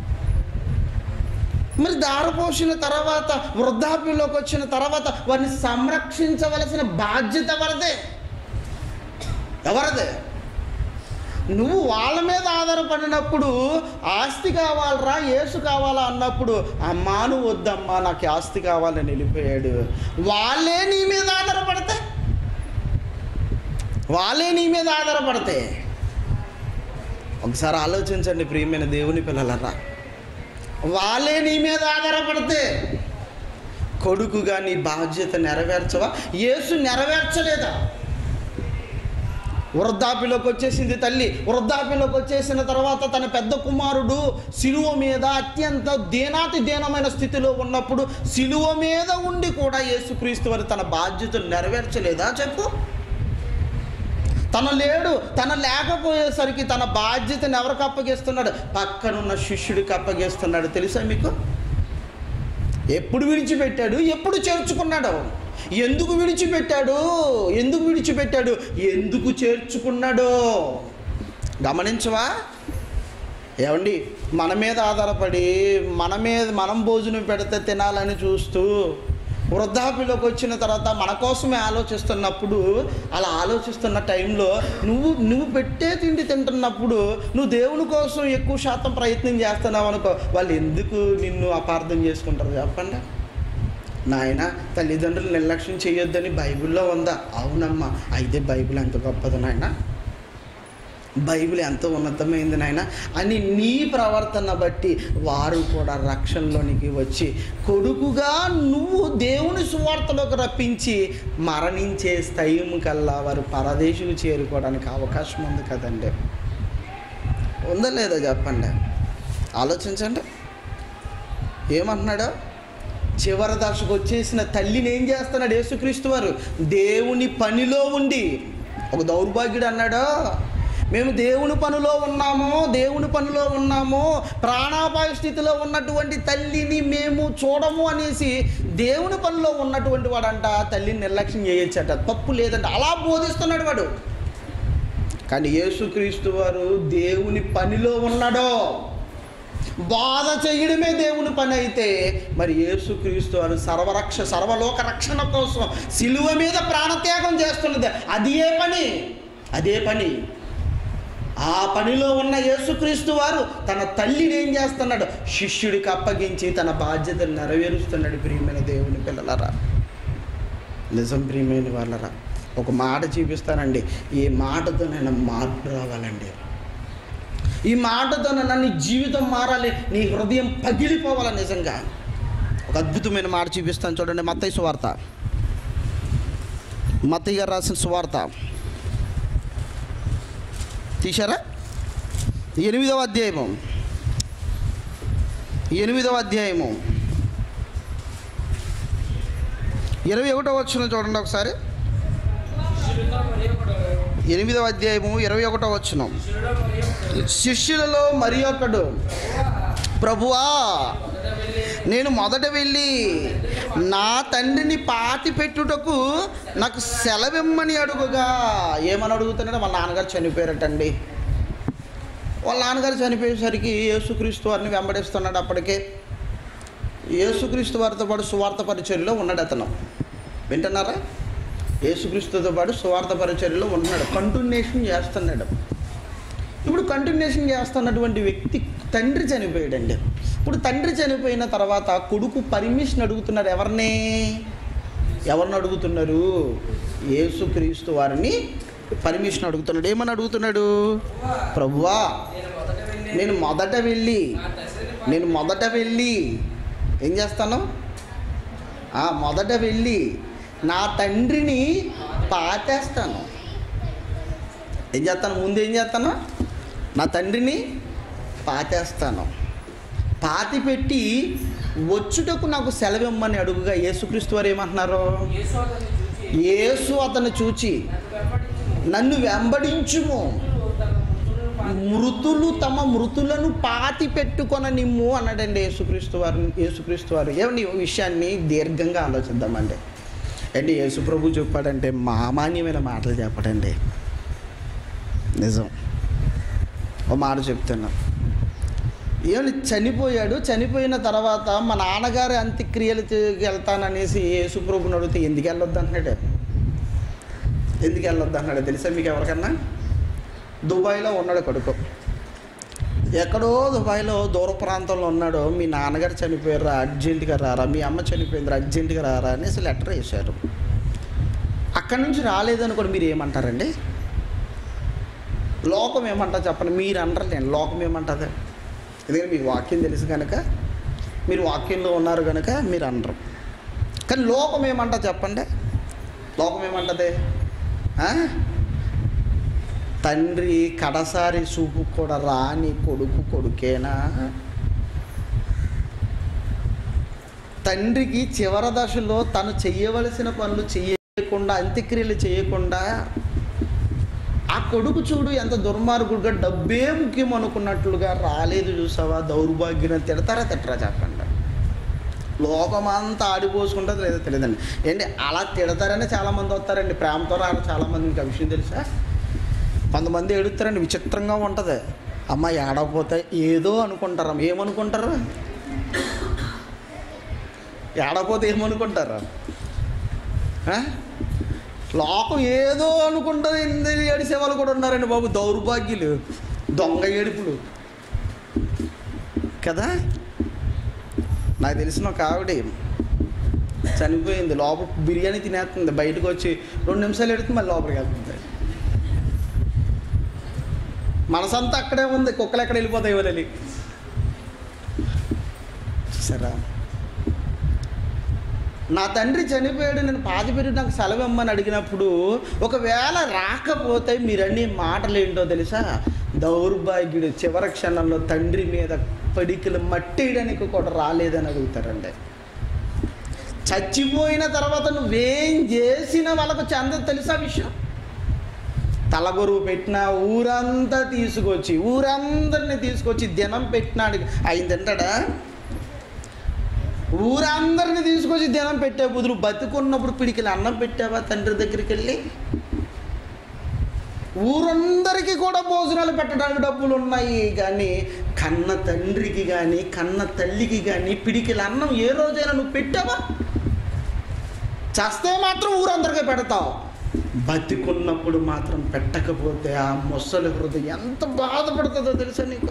మరి దారపోసిన తర్వాత వృద్ధాప్యంలోకి వచ్చిన తర్వాత వారిని సంరక్షించవలసిన బాధ్యత ఎవరిదే ఎవరిదే నువ్వు వాళ్ళ మీద ఆధారపడినప్పుడు ఆస్తి కావాలరా ఏసు కావాలా అన్నప్పుడు అమ్మా నువ్వు వద్దమ్మా నాకు ఆస్తి కావాలని వెళ్ళిపోయాడు వాళ్ళే నీ మీద ఆధారపడితే వాళ్ళే నీ మీద ఆధారపడితే ఒకసారి ఆలోచించండి ప్రియమైన దేవుని పిల్లలరా వాళ్ళే నీ మీద ఆధారపడితే కొడుకుగా నీ బాధ్యత నెరవేర్చవా యేసు నెరవేర్చలేదా వృద్ధాప్యలోకి వచ్చేసింది తల్లి వృద్ధాప్యలోకి వచ్చేసిన తర్వాత తన పెద్ద కుమారుడు సిలువ మీద అత్యంత దీనాతి దీనమైన స్థితిలో ఉన్నప్పుడు సిలువ మీద ఉండి కూడా యేసుక్రీస్తు వారు తన బాధ్యతను నెరవేర్చలేదా చెప్పు తన లేడు తన లేకపోయేసరికి తన బాధ్యతను ఎవరికి అప్పగిస్తున్నాడు పక్కనున్న శిష్యుడికి అప్పగిస్తున్నాడు తెలుసా మీకు ఎప్పుడు విడిచిపెట్టాడు ఎప్పుడు చేర్చుకున్నాడు ఎందుకు విడిచిపెట్టాడు ఎందుకు విడిచిపెట్టాడు ఎందుకు చేర్చుకున్నాడు గమనించవా ఏమండి మన మీద ఆధారపడి మన మీద మనం భోజనం పెడితే తినాలని చూస్తూ వృద్ధాప్యలోకి వచ్చిన తర్వాత మన కోసమే ఆలోచిస్తున్నప్పుడు అలా ఆలోచిస్తున్న టైంలో నువ్వు నువ్వు పెట్టే తిండి తింటున్నప్పుడు నువ్వు దేవుని కోసం ఎక్కువ శాతం ప్రయత్నం చేస్తున్నావు అనుకో వాళ్ళు ఎందుకు నిన్ను అపార్థం చేసుకుంటారు చెప్పండి నాయన తల్లిదండ్రులు నిర్లక్ష్యం చేయొద్దని బైబిల్లో ఉందా అవునమ్మా అయితే బైబిల్ ఎంత గొప్పది నాయన బైబిల్ ఎంతో ఉన్నతమైంది నాయన అని నీ ప్రవర్తన బట్టి వారు కూడా రక్షణలోనికి వచ్చి కొడుకుగా నువ్వు దేవుని సువార్తలోకి రప్పించి మరణించే స్థయం కల్లా వారు పరదేశులు చేరుకోవడానికి అవకాశం ఉంది కదండి ఉందా లేదా చెప్పండి ఆలోచించండి ఏమంటున్నాడు చివరి దశకు వచ్చేసిన తల్లిని ఏం చేస్తున్నాడు యేసుక్రీస్తు వారు దేవుని పనిలో ఉండి ఒక దౌర్భాగ్యుడు అన్నాడు మేము దేవుని పనిలో ఉన్నాము దేవుని పనిలో ఉన్నాము ప్రాణాపాయ స్థితిలో ఉన్నటువంటి తల్లిని మేము చూడము అనేసి దేవుని పనిలో ఉన్నటువంటి వాడంట తల్లిని నిర్లక్ష్యం చేయొచ్చట తప్పు లేదంట అలా బోధిస్తున్నాడు వాడు కానీ యేసుక్రీస్తు వారు దేవుని పనిలో ఉన్నాడో బాధ చేయడమే దేవుని పని అయితే మరి యేసుక్రీస్తు వారు సర్వరక్ష సర్వలోక రక్షణ కోసం సిలువ మీద ప్రాణత్యాగం చేస్తున్నది అది ఏ పని అదే పని ఆ పనిలో ఉన్న యేసుక్రీస్తు వారు తన తల్లిని ఏం చేస్తున్నాడు శిష్యుడికి అప్పగించి తన బాధ్యతను నెరవేరుస్తున్నాడు ప్రియమైన దేవుని పిల్లలరా నిజం ప్రియమైన వాళ్ళరా ఒక మాట చూపిస్తానండి ఈ మాటతో నేను మార్పు రావాలండి ఈ మాటతో నీ జీవితం మారాలి నీ హృదయం పగిలిపోవాలి నిజంగా ఒక అద్భుతమైన మాట చూపిస్తాను చూడండి మత్తయ్య సువార్త మత్తయ్య గారు రాసిన సువార్త తీశారా ఎనిమిదవ అధ్యాయము ఎనిమిదవ అధ్యాయము ఇరవై ఒకటో వచ్చిన చూడండి ఒకసారి శిష్యులతో మరి ఒకడు ఎనిమిదవ అధ్యాయము ఇరవై ఒకటో వచ్చిన శిష్యులలో మరి ఒకడు శిష్యులలో మరి ఒకడు ప్రభువా మొదట వెళ్ళి నేను మొదట వెళ్ళి నా తండ్రిని పాతి పెట్టుటకు నాకు సెలవిమ్మని అడుగుగా ఏమని అడుగుతున్నాడు వాళ్ళ నాన్నగారు చనిపోయారటండి వాళ్ళ నాన్నగారు చనిపోయేసరికి యేసుక్రీస్తు వారిని వెంబడిస్తున్నాడు అప్పటికే యేసుక్రీస్తు వారితో పాటు సువార్త పరిచర్యలో ఉన్నాడు అతను వింటున్నారా యేసుక్రీస్తుతో పాటు సువార్త పరిచర్యలో ఉన్నాడు కంటిన్యూషన్ చేస్తున్నాడు ఇప్పుడు కంటిన్యూషన్ చేస్తున్నటువంటి వ్యక్తి తండ్రి చనిపోయాడండి ఇప్పుడు తండ్రి చనిపోయిన తర్వాత కొడుకు పర్మిషన్ అడుగుతున్నారు ఎవరిని ఎవరిని అడుగుతున్నారు యేసుక్రీస్తు వారిని పర్మిషన్ అడుగుతున్నాడు ఏమని అడుగుతున్నాడు ప్రభువా నేను మొదట వెళ్ళి నేను మొదట వెళ్ళి నా తండ్రిని నేను మొదట వెళ్ళి ఏం చేస్తాను ఆ, మొదట వెళ్ళి నా తండ్రిని పాతేస్తాను ఏం చేస్తాను ముందు ఏం చేస్తాను నా తండ్రిని పాతేస్తాను పాతి పెట్టి వచ్చుటకు నాకు సెలవిమ్మని అడుగుగా యేసుక్రీస్తు వారు ఏమంటున్నారు యేసు అతన్ని చూచి యేసు అతను చూచి నన్ను నన్ను వెంబడించుము వెంబడించుము మృతులు తమ మృతులు తమ మృతులను మృతులను పాతి పెట్టుకొన నిమ్ము అన్నాడండి యేసుక్రీస్తు వారు యేసుక్రీస్తు వారు ఏమండి ఈ విషయాన్ని దీర్ఘంగా ఆలోచిద్దామండి అంటే యేసు ప్రభు చెప్పాడంటే మామాన్యమైన మాటలు చెప్పడండి నిజం ఒక మాట చెప్తున్నా ఏమని చనిపోయాడు చనిపోయిన తర్వాత మా నాన్నగారి అంత్యక్రియలు వెళ్తాననేసి యేసు ప్రభుని అడిగితే ఎందుకు వెళ్ళొద్దు అంటున్నాడు ఎందుకు వెళ్ళొద్దు అన్నాడు తెలుసా మీకు ఎవరికన్నా దుబాయ్లో ఉన్నాడు కొడుకు ఎక్కడో దుబాయ్లో దూర ప్రాంతంలో ఉన్నాడు మీ నాన్నగారు చనిపోయారు అర్జెంటుగా రారా మీ అమ్మ చనిపోయింది అర్జెంటుగా రారా అనేసి లెటర్ వేశారు అక్కడి నుంచి రాలేదనుకోండి మీరు ఏమంటారండి లోకం ఏమంటారు చెప్పండి మీరు అంటారు నేను లోకం ఏమంటుంది ఎందుకంటే మీకు వాక్యం తెలుసు కనుక మీరు వాక్యంలో ఉన్నారు కనుక మీరు అనరు కానీ లోకం ఏమంటా చెప్పండి లోకం ఏమంటది ఆ? తండ్రి కడసారి చూపు కూడా రాని కొడుకు కొడుకేనా తండ్రికి చివరి దశలో తను చెయ్యవలసిన పనులు చేయకుండా అంత్యక్రియలు చేయకుండా ఆ కొడుకు చూడు ఎంత దుర్మార్గుడుగా డబ్బే ముఖ్యం అనుకున్నట్లుగా రాలేదు చూసావా దౌర్భాగ్యం తిడతారా తిట్టరా చెప్పండి లోకమంతా ఆడిపోసుకుంటుంది లేదో తెలియదండి ఏంటి అలా తిడతారని చాలామంది వస్తారండి ప్రేమతో రారు చాలామంది మీకు ఆ విషయం తెలుసా కొంతమంది ఏడుస్తారండి విచిత్రంగా ఉంటుంది అమ్మ ఏడవపోతే ఏదో అనుకుంటారు ఏమనుకుంటారు ఏడపోతే ఏమనుకుంటారు ఆ? లోకం ఏదో అనుకుంటుంది ఇంది ఏడిసే వాళ్ళు కూడా ఉన్నారండి బాబు దౌర్భాగ్యులు దొంగ ఏడుపులు కదా నాకు తెలిసిన ఒక ఆవిడ చనిపోయింది లోపల బిర్యానీ తినేస్తుంది బయటకు వచ్చి రెండు నిమిషాలు ఎడుతుంది మళ్ళీ లోపలికి వెళ్తుంది మనసంతా అక్కడే ఉంది కుక్కలు ఎక్కడ వెళ్ళిపోతాయి వాళ్ళని సరే నా తండ్రి చనిపోయాడు నేను పాతి పెట్టి నాకు సెలవు ఇమ్మని అడిగినప్పుడు ఒకవేళ రాకపోతే మీరన్నీ మాటలు ఏంటో తెలుసా దౌర్భాగ్యుడు చివరి క్షణంలో తండ్రి మీద పడికలు మట్టేయడానికి కూడా రాలేదని అడుగుతారండి చచ్చిపోయిన తర్వాత నువ్వేం చేసిన వాళ్ళకు చెందదు తెలుసా విషయం తలగొరువు పెట్టిన ఊరంతా తీసుకొచ్చి ఊరందరిని తీసుకొచ్చి దినం పెట్టినాడు ఆయన తింటాడా ఊరందరిని తీసుకొచ్చి దినం పెట్టే బుదురు బతుకున్నప్పుడు పిడికిలు అన్నం పెట్టావా తండ్రి దగ్గరికి వెళ్ళి ఊరందరికీ కూడా భోజనాలు పెట్టడానికి డబ్బులు ఉన్నాయి కానీ కన్న తండ్రికి కానీ కన్న తల్లికి కానీ పిడికిల అన్నం ఏ రోజైనా నువ్వు పెట్టావా చస్తే మాత్రం ఊరందరికీ పెడతావు బతికున్నప్పుడు మాత్రం పెట్టకపోతే ఆ ముసలి హృదయం ఎంత బాధపడుతుందో తెలుసా నీకు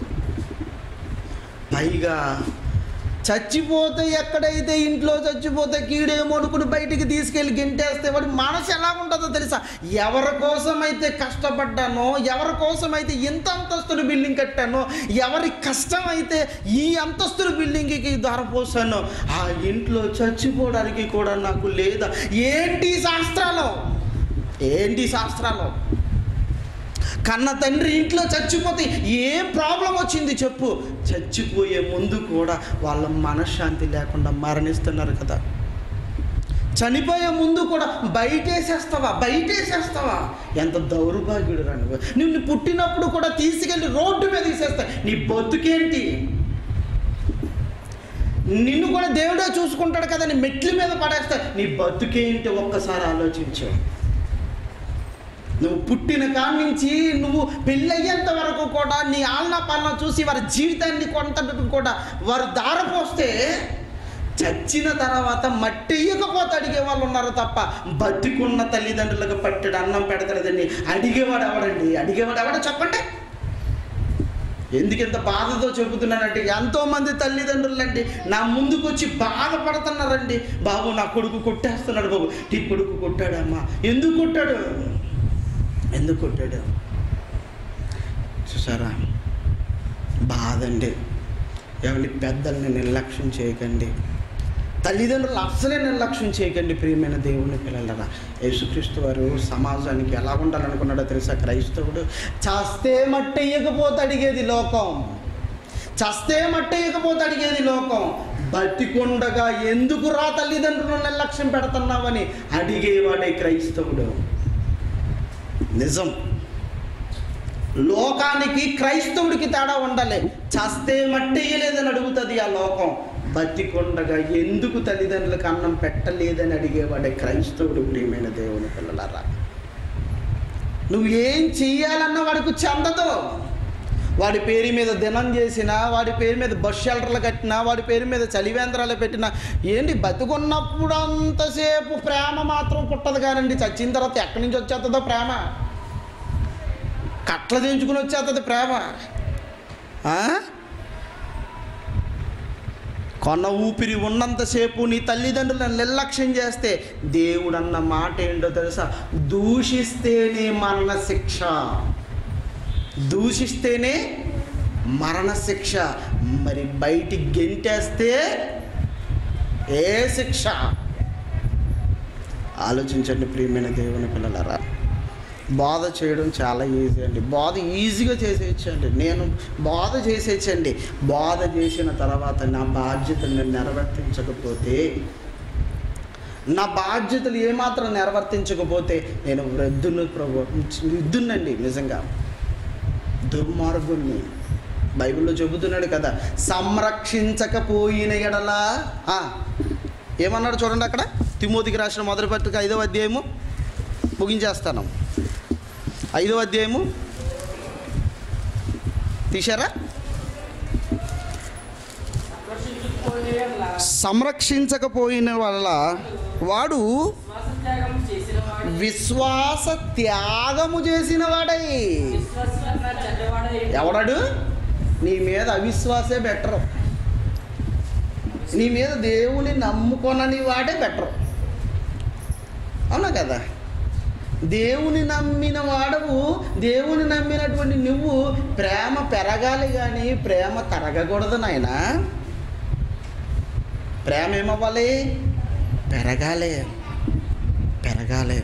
పైగా చచ్చిపోతే ఎక్కడైతే ఇంట్లో చచ్చిపోతే కీడేమో అనుకుని బయటికి తీసుకెళ్ళి గెంటేస్తే వాడి మనసు ఎలా ఉంటుందో తెలుసా ఎవరి కోసం అయితే కష్టపడ్డానో ఎవరి కోసం అయితే ఇంత అంతస్తుల బిల్డింగ్ కట్టానో ఎవరి కష్టం అయితే ఈ అంతస్తుల బిల్డింగ్కి ధరపోసానో ఆ ఇంట్లో చచ్చిపోవడానికి కూడా నాకు లేదా ఏంటి శాస్త్రాలు ఏంటి శాస్త్రాలు కన్న తండ్రి ఇంట్లో చచ్చిపోతే ఏం ప్రాబ్లం వచ్చింది చెప్పు చచ్చిపోయే ముందు కూడా వాళ్ళ మనశ్శాంతి లేకుండా మరణిస్తున్నారు కదా చనిపోయే ముందు కూడా బయటేసేస్తావా బయటేసేస్తావా ఎంత దౌర్భాగ్యుడు రా నువ్వు నిన్ను పుట్టినప్పుడు కూడా తీసుకెళ్ళి రోడ్డు మీద తీసేస్తా నీ బతుకేంటి నిన్ను కూడా దేవుడే చూసుకుంటాడు కదా నీ మెట్ల మీద పడేస్తా నీ బతుకేంటి ఒక్కసారి ఆలోచించు నువ్వు పుట్టిన కాడి నుంచి నువ్వు పెళ్ళయ్యేంత వరకు కూడా నీ ఆలన పాలన చూసి వారి జీవితాన్ని కొంత కూడా వారు దారపోస్తే చచ్చిన తర్వాత మట్టి ఇయ్యకపోతే అడిగే వాళ్ళు ఉన్నారు తప్ప బతికున్న తల్లిదండ్రులకు పట్టెడు అన్నం పెడతాడని అడిగేవాడు ఎవడండి అడిగేవాడు ఎవడో చెప్పండి ఎందుకు ఇంత బాధతో చెబుతున్నానంటే ఎంతోమంది తల్లిదండ్రులండి నా ముందుకు వచ్చి బాధపడుతున్నారండి బాబు నా కొడుకు కొట్టేస్తున్నాడు బాబు నీ కొడుకు కొట్టాడమ్మా ఎందుకు కొట్టాడు ఎందుకు కొట్టాడు చూసారా బాధండి ఎవరి పెద్దల్ని నిర్లక్ష్యం చేయకండి తల్లిదండ్రులు అస్సలే నిర్లక్ష్యం చేయకండి ప్రియమైన దేవుని పిల్లలరా యేసుక్రీస్తు వారు సమాజానికి ఎలా ఉండాలనుకున్నాడో తెలుసా క్రైస్తవుడు చస్తే మట్టెయ్యకపోతే అడిగేది లోకం చస్తే మట్టెయ్యకపోతే అడిగేది లోకం బతికుండగా ఎందుకు రా తల్లిదండ్రులను నిర్లక్ష్యం పెడుతున్నావని అడిగేవాడే క్రైస్తవుడు నిజం లోకానికి క్రైస్తవుడికి తేడా ఉండాలి చస్తే మట్టేయలేదని అడుగుతుంది ఆ లోకం బతికొండగా ఎందుకు తల్లిదండ్రులకు అన్నం పెట్టలేదని అడిగేవాడే క్రైస్తవుడు ప్రియమైన దేవుని పిల్లలారా నువ్వు ఏం చెయ్యాలన్న వాడికి చెందదు వాడి పేరు మీద దినం చేసినా వాడి పేరు మీద బస్ షెల్టర్లు కట్టినా వాడి పేరు మీద చలివేంద్రాలు పెట్టినా ఏంటి బతుకున్నప్పుడు అంతసేపు ప్రేమ మాత్రం పుట్టదు కానండి చచ్చిన తర్వాత ఎక్కడి నుంచి వచ్చేస్తుందో ప్రేమ కట్ల దించుకుని వచ్చేస్తుంది ప్రేమ ఆ? కొన్న ఊపిరి ఉన్నంతసేపు నీ తల్లిదండ్రులను నిర్లక్ష్యం చేస్తే దేవుడు అన్న మాట ఏంటో తెలుసా దూషిస్తేనే మరణ శిక్ష దూషిస్తేనే మరణ శిక్ష మరి బయటికి గెంటేస్తే ఏ శిక్ష ఆలోచించండి ప్రియమైన దేవుని పిల్లలారా బాధ చేయడం చాలా ఈజీ అండి బాధ ఈజీగా చేసేయచ్చండి నేను బాధ చేసేయచ్చండి బాధ చేసిన తర్వాత నా బాధ్యతను నెరవేర్తించకపోతే నా బాధ్యతలు ఏమాత్రం నెరవర్తించకపోతే నేను వృద్ధును ప్రభు వృద్ధునండి నిజంగా దుర్మార్గుణ్ణి బైబిల్లో చెబుతున్నాడు కదా సంరక్షించకపోయిన ఎడలా ఆ, ఏమన్నాడు చూడండి అక్కడ తిమోతికి రాసిన మొదటి పత్రిక ఐదవ అధ్యాయము ముగించేస్తాను ఐదవ అధ్యాయము తీశారా పోయేలా సంరక్షించకపోయిన వల్ల వాడు శ్వాసత్యాగం చేసిన వాడు విశ్వాస త్యాగము చేసిన వాడై విశ్వాస చెడ్డవాడై ఎవడాడు నీ మీద అవిశ్వాసే బెటరు నీ మీద దేవుని నమ్ముకొనని వాడే బెటరు అవునా కదా దేవుని నమ్మిన వాడవు దేవుని నమ్మినటువంటి నువ్వు ప్రేమ పెరగాలి కానీ ప్రేమ తరగకూడదు నాయన ప్రేమ ఏమవ్వాలి పెరగాలి పెరగాలి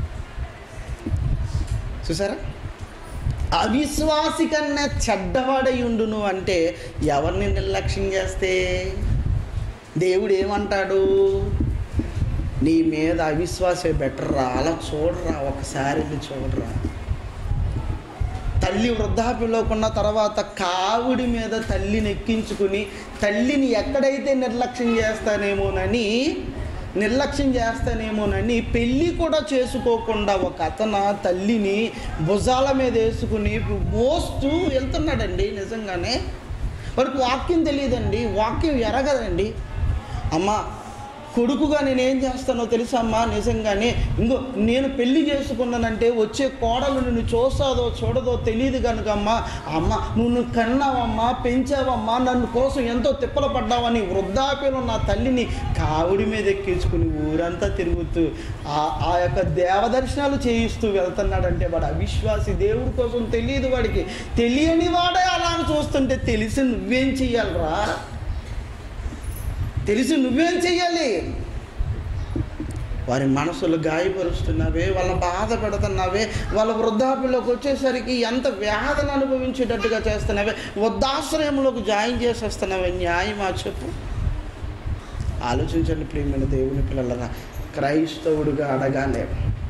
చూసారా అవిశ్వాసి కన్నా చెడ్డవాడై ఉండును అంటే ఎవరిని నిర్లక్ష్యం చేస్తే దేవుడు ఏమంటాడు నీ మీద అవిశ్వాసే బెటర్ రా అలా చూడరా ఒకసారి వెళ్ళి చూడరా తల్లి వృద్ధాప్యంలో ఉన్న తర్వాత కావుడి మీద తల్లిని ఎక్కించుకుని తల్లిని ఎక్కడైతే నిర్లక్ష్యం చేస్తానేమోనని నిర్లక్ష్యం చేస్తానేమోనని పెళ్ళి కూడా చేసుకోకుండా ఒక అతను తల్లిని భుజాల మీద వేసుకుని మోస్తూ వెళ్తున్నాడండి నిజంగానే వాడికి వాక్యం తెలియదండి వాక్యం ఎరగదండి అమ్మ కొడుకుగా నేనేం చేస్తానో తెలుసా అమ్మా నిజంగానే ఇంకో నేను పెళ్లి చేసుకున్నానంటే వచ్చే కోడలు నిన్ను చూస్తాదో చూడదో తెలియదు కనుక అమ్మా అమ్మ నువ్వు నువ్వు కన్నావమ్మా పెంచావమ్మా నన్ను కోసం ఎంతో తిప్పలు పడ్డావని వృద్ధాప్యంలో నా తల్లిని కావుడి మీద ఎక్కించుకుని ఊరంతా తిరుగుతూ ఆ ఆ యొక్క దేవదర్శనాలు చేయిస్తూ వెళ్తున్నాడంటే వాడు అవిశ్వాసి దేవుడి కోసం తెలియదు వాడికి తెలియని వాడే అలా చూస్తుంటే తెలిసి నువ్వేం చెయ్యాలరా తెలిసి నువ్వేం చెయ్యాలి వారి మనసులు గాయపరుస్తున్నావే వాళ్ళ బాధ పెడుతున్నావే వాళ్ళ వృద్ధాప్యంలోకి వచ్చేసరికి ఎంత వేదన అనుభవించేటట్టుగా చేస్తున్నావే వృద్ధాశ్రయంలోకి జాయిన్ చేసేస్తున్నావే న్యాయమా చెప్పు ఆలోచించండి ప్రియమైన దేవుని పిల్లలరా క్రైస్తవుడిగా అడగాలి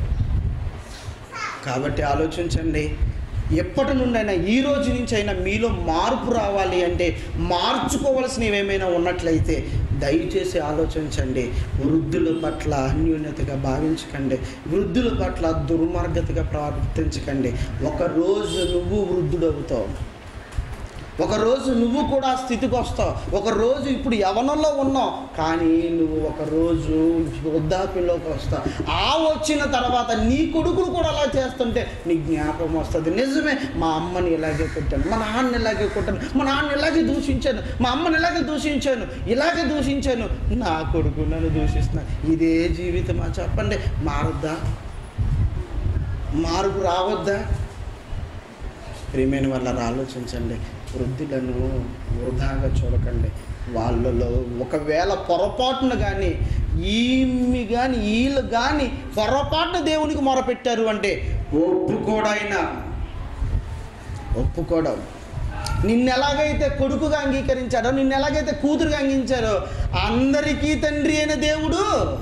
కాబట్టి ఆలోచించండి ఎప్పటి నుండైనా ఈ రోజు నుంచి అయినా మీలో మార్పు రావాలి అంటే మార్చుకోవలసినవి ఏమైనా ఉన్నట్లయితే దయచేసి ఆలోచించండి వృద్ధుల పట్ల అన్యూన్యతగా భావించకండి వృద్ధుల పట్ల దుర్మార్గతగా ప్రవర్తించకండి ఒకరోజు నువ్వు వృద్ధుడవుతావు ఒకరోజు నువ్వు కూడా ఆ స్థితికి వస్తావు ఒకరోజు ఇప్పుడు యవనంలో ఉన్నావు కానీ నువ్వు ఒకరోజు వృద్ధాప్యంలోకి వస్తావు ఆ వచ్చిన తర్వాత నీ కొడుకులు కూడా అలా చేస్తుంటే నీ జ్ఞాపకం వస్తుంది నిజమే మా అమ్మని ఇలాగే కొట్టాను మా నాన్న ఇలాగే కొట్టాను మా నాన్న ఇలాగే దూషించాను మా అమ్మని ఇలాగే దూషించాను ఇలాగే దూషించాను నా కొడుకు నన్ను దూషిస్తున్నా ఇదే జీవితమా చెప్పండి మారద్దా మార్పు రావద్దా ప్రియమైన వాళ్ళ ఆలోచించండి వృద్ధులను వృధాగా చూడకండి వాళ్ళలో ఒకవేళ పొరపాటున కానీ ఈమె కానీ వీళ్ళు కానీ పొరపాటున దేవునికి మొరపెట్టారు అంటే ఒప్పుకోడైనా ఒప్పుకోవడం నిన్ను ఎలాగైతే కొడుకుగా అంగీకరించాడో నిన్ను ఎలాగైతే కూతురుగా అంగీకరించారో అందరికీ తండ్రి అయిన దేవుడు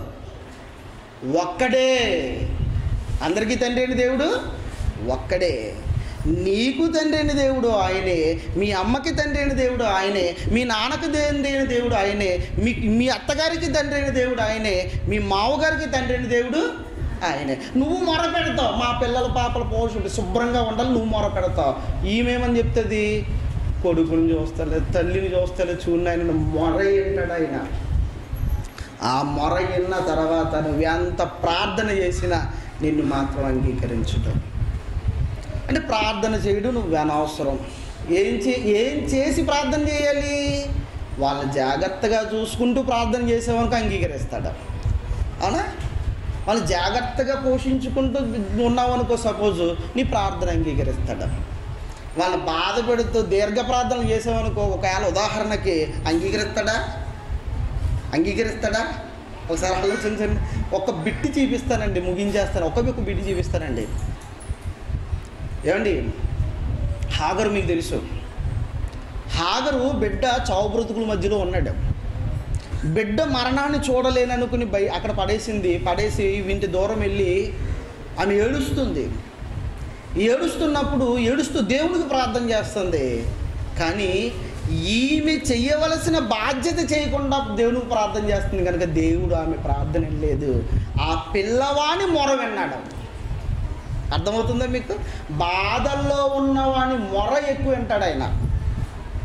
ఒక్కడే అందరికీ తండ్రి అయిన దేవుడు ఒక్కడే నీకు తండ్రి అయిన దేవుడు ఆయనే మీ అమ్మకి తండ్రి అయిన దేవుడు ఆయనే మీ నాన్నకి తండ్రి అయిన దేవుడు ఆయనే మీ మీ అత్తగారికి తండ్రి అయిన దేవుడు ఆయనే మీ మావగారికి తండ్రి అయిన దేవుడు ఆయనే నువ్వు మొర పెడతావు మా పిల్లల పాపల పోషుడు శుభ్రంగా ఉండాలి నువ్వు మొర పెడతావు ఈమెమని చెప్తుంది కొడుకుని చూస్తలే తల్లిని చూస్తలే చూడండి ఆయన మొర ఏంటాడు ఆయన ఆ మొర విన్న తర్వాత నువ్వు ఎంత ప్రార్థన చేసినా నిన్ను మాత్రం అంగీకరించడం అంటే ప్రార్థన చేయడం నువ్వు అనవసరం ఏం చే ఏం చేసి ప్రార్థన చేయాలి వాళ్ళ జాగ్రత్తగా చూసుకుంటూ ప్రార్థన చేసేవానికి అంగీకరిస్తాడు అవునా వాళ్ళు జాగ్రత్తగా పోషించుకుంటూ ఉన్నావు అనుకో సపోజ్ నీ ప్రార్థన అంగీకరిస్తాడు వాళ్ళ బాధ పెడుతూ దీర్ఘ ప్రార్థనలు చేసామనుకో ఒకవేళ ఉదాహరణకి అంగీకరిస్తాడా అంగీకరిస్తాడా ఒకసారి ఆలోచించండి ఒక బిట్టి చూపిస్తానండి ముగించేస్తాను ఒక ఒక బిట్టి చూపిస్తానండి ఏమండి హాగరు మీకు తెలుసు హాగరు బిడ్డ చావు బ్రతుకుల మధ్యలో ఉన్నాడు బిడ్డ మరణాన్ని చూడలేననుకుని బయ అక్కడ పడేసింది పడేసి ఇంటి దూరం వెళ్ళి ఆమె ఏడుస్తుంది ఏడుస్తున్నప్పుడు ఏడుస్తూ దేవునికి ప్రార్థన చేస్తుంది కానీ ఈమె చెయ్యవలసిన బాధ్యత చేయకుండా దేవునికి ప్రార్థన చేస్తుంది కనుక దేవుడు ఆమె ప్రార్థన లేదు ఆ పిల్లవాని మొర విన్నాడు అర్థమవుతుందా మీకు బాధల్లో ఉన్నవాని మొర ఎక్కువ వింటాడు ఆయన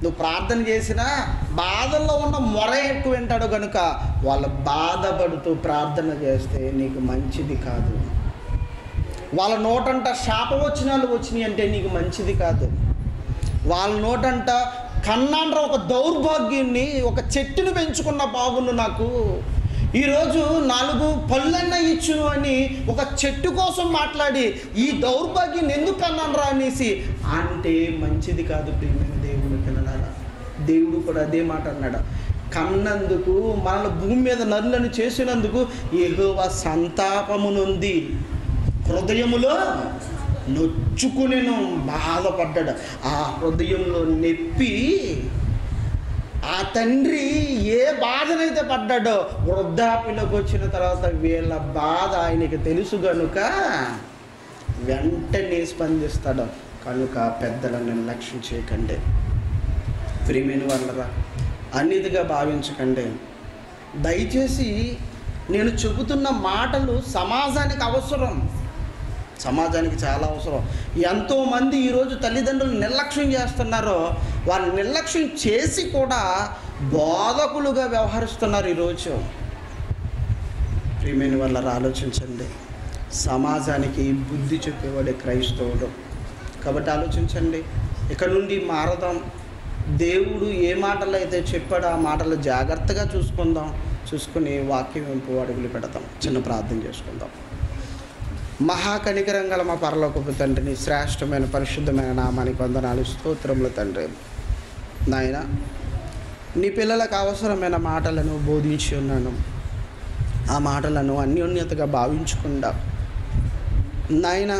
నువ్వు ప్రార్థన చేసినా బాధల్లో ఉన్న మొర ఎక్కువ వింటాడు కనుక వాళ్ళు బాధపడుతూ ప్రార్థన చేస్తే నీకు మంచిది కాదు వాళ్ళ నోటంట శాప వచనాలు వచ్చినాయి అంటే నీకు మంచిది కాదు వాళ్ళ నోటంట కన్నాండ్ర ఒక దౌర్భాగ్యాన్ని ఒక చెట్టును పెంచుకున్న బాగుండు నాకు ఈరోజు నాలుగు పళ్ళన్న ఇచ్చును అని ఒక చెట్టు కోసం మాట్లాడి ఈ దౌర్భాగ్యం ఎందుకు కన్నాండ్రా అనేసి అంటే మంచిది కాదు ప్రియమైన దేవుని పిల్లలారా దేవుడు కూడా అదే మాట అన్నాడు కన్నందుకు మనల్ని భూమి మీద నరులను చేసినందుకు ఎగువ సంతాపమునుంది హృదయములో నొచ్చుకునేను బాధపడ్డాడు ఆ హృదయంలో నెప్పి ఆ తండ్రి ఏ బాధనైతే పడ్డాడో వృద్ధాప్యలోకి వచ్చిన తర్వాత వీళ్ళ బాధ ఆయనకి తెలుసు గనుక వెంటనే స్పందిస్తాడు కనుక పెద్దలను నిర్లక్ష్యం చేయకండి ప్రియమైన వాళ్ళరా అన్నిదిగా భావించకండి దయచేసి నేను చెబుతున్న మాటలు సమాజానికి అవసరం సమాజానికి చాలా అవసరం ఎంతోమంది ఈరోజు తల్లిదండ్రులు నిర్లక్ష్యం చేస్తున్నారో వారు నిర్లక్ష్యం చేసి కూడా బోధకులుగా వ్యవహరిస్తున్నారు ఈరోజు ప్రియమైన వాళ్ళ ఆలోచించండి సమాజానికి బుద్ధి చెప్పేవాడే క్రైస్తవుడు కాబట్టి ఆలోచించండి ఇక్కడ నుండి మారదాం దేవుడు ఏ మాటలు అయితే చెప్పాడో ఆ మాటలు జాగ్రత్తగా చూసుకుందాం చూసుకుని వాక్యం వెంపు అడుగులు పెడతాం చిన్న ప్రార్థన చేసుకుందాం మహాకనికరం గల మా పరలోకపు తండ్రిని శ్రేష్టమైన పరిశుద్ధమైన నామానికి వందనాలు స్తోత్రములు తండ్రి నాయన నీ పిల్లలకు అవసరమైన మాటలను బోధించి ఉన్నాను ఆ మాటలను అన్యోన్యతగా భావించకుండా నాయన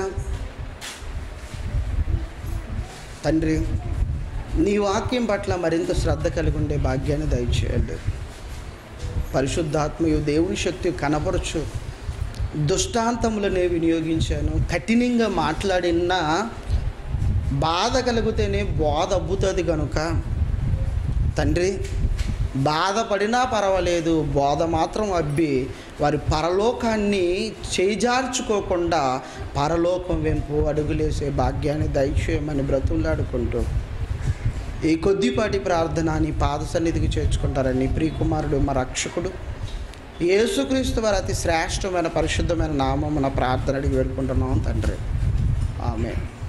తండ్రి నీ వాక్యం పట్ల మరింత శ్రద్ధ కలిగి ఉండే భాగ్యాన్ని దయచేయండి పరిశుద్ధాత్మయు దేవుని శక్తి కనపరచు దుష్టాంతములనే వినియోగించాను కఠినంగా మాట్లాడినా బాధ కలిగితేనే బోధ అబ్బుతుంది కనుక తండ్రి బాధపడినా పర్వాలేదు బోధ మాత్రం అబ్బి వారి పరలోకాన్ని చేజార్చుకోకుండా పరలోకం వెంపు అడుగులేసే భాగ్యాన్ని దయచేయమని బ్రతులాడుకుంటూ ఈ కొద్దిపాటి ప్రార్థన నీ పాద సన్నిధికి చేర్చుకుంటారని ప్రియకుమారుడు మా రక్షకుడు యేసుక్రీస్తు వారి అతి శ్రేష్టమైన పరిశుద్ధమైన నామమున ప్రార్థన అడిగి వేడుకుంటున్నాం తండ్రి ఆమె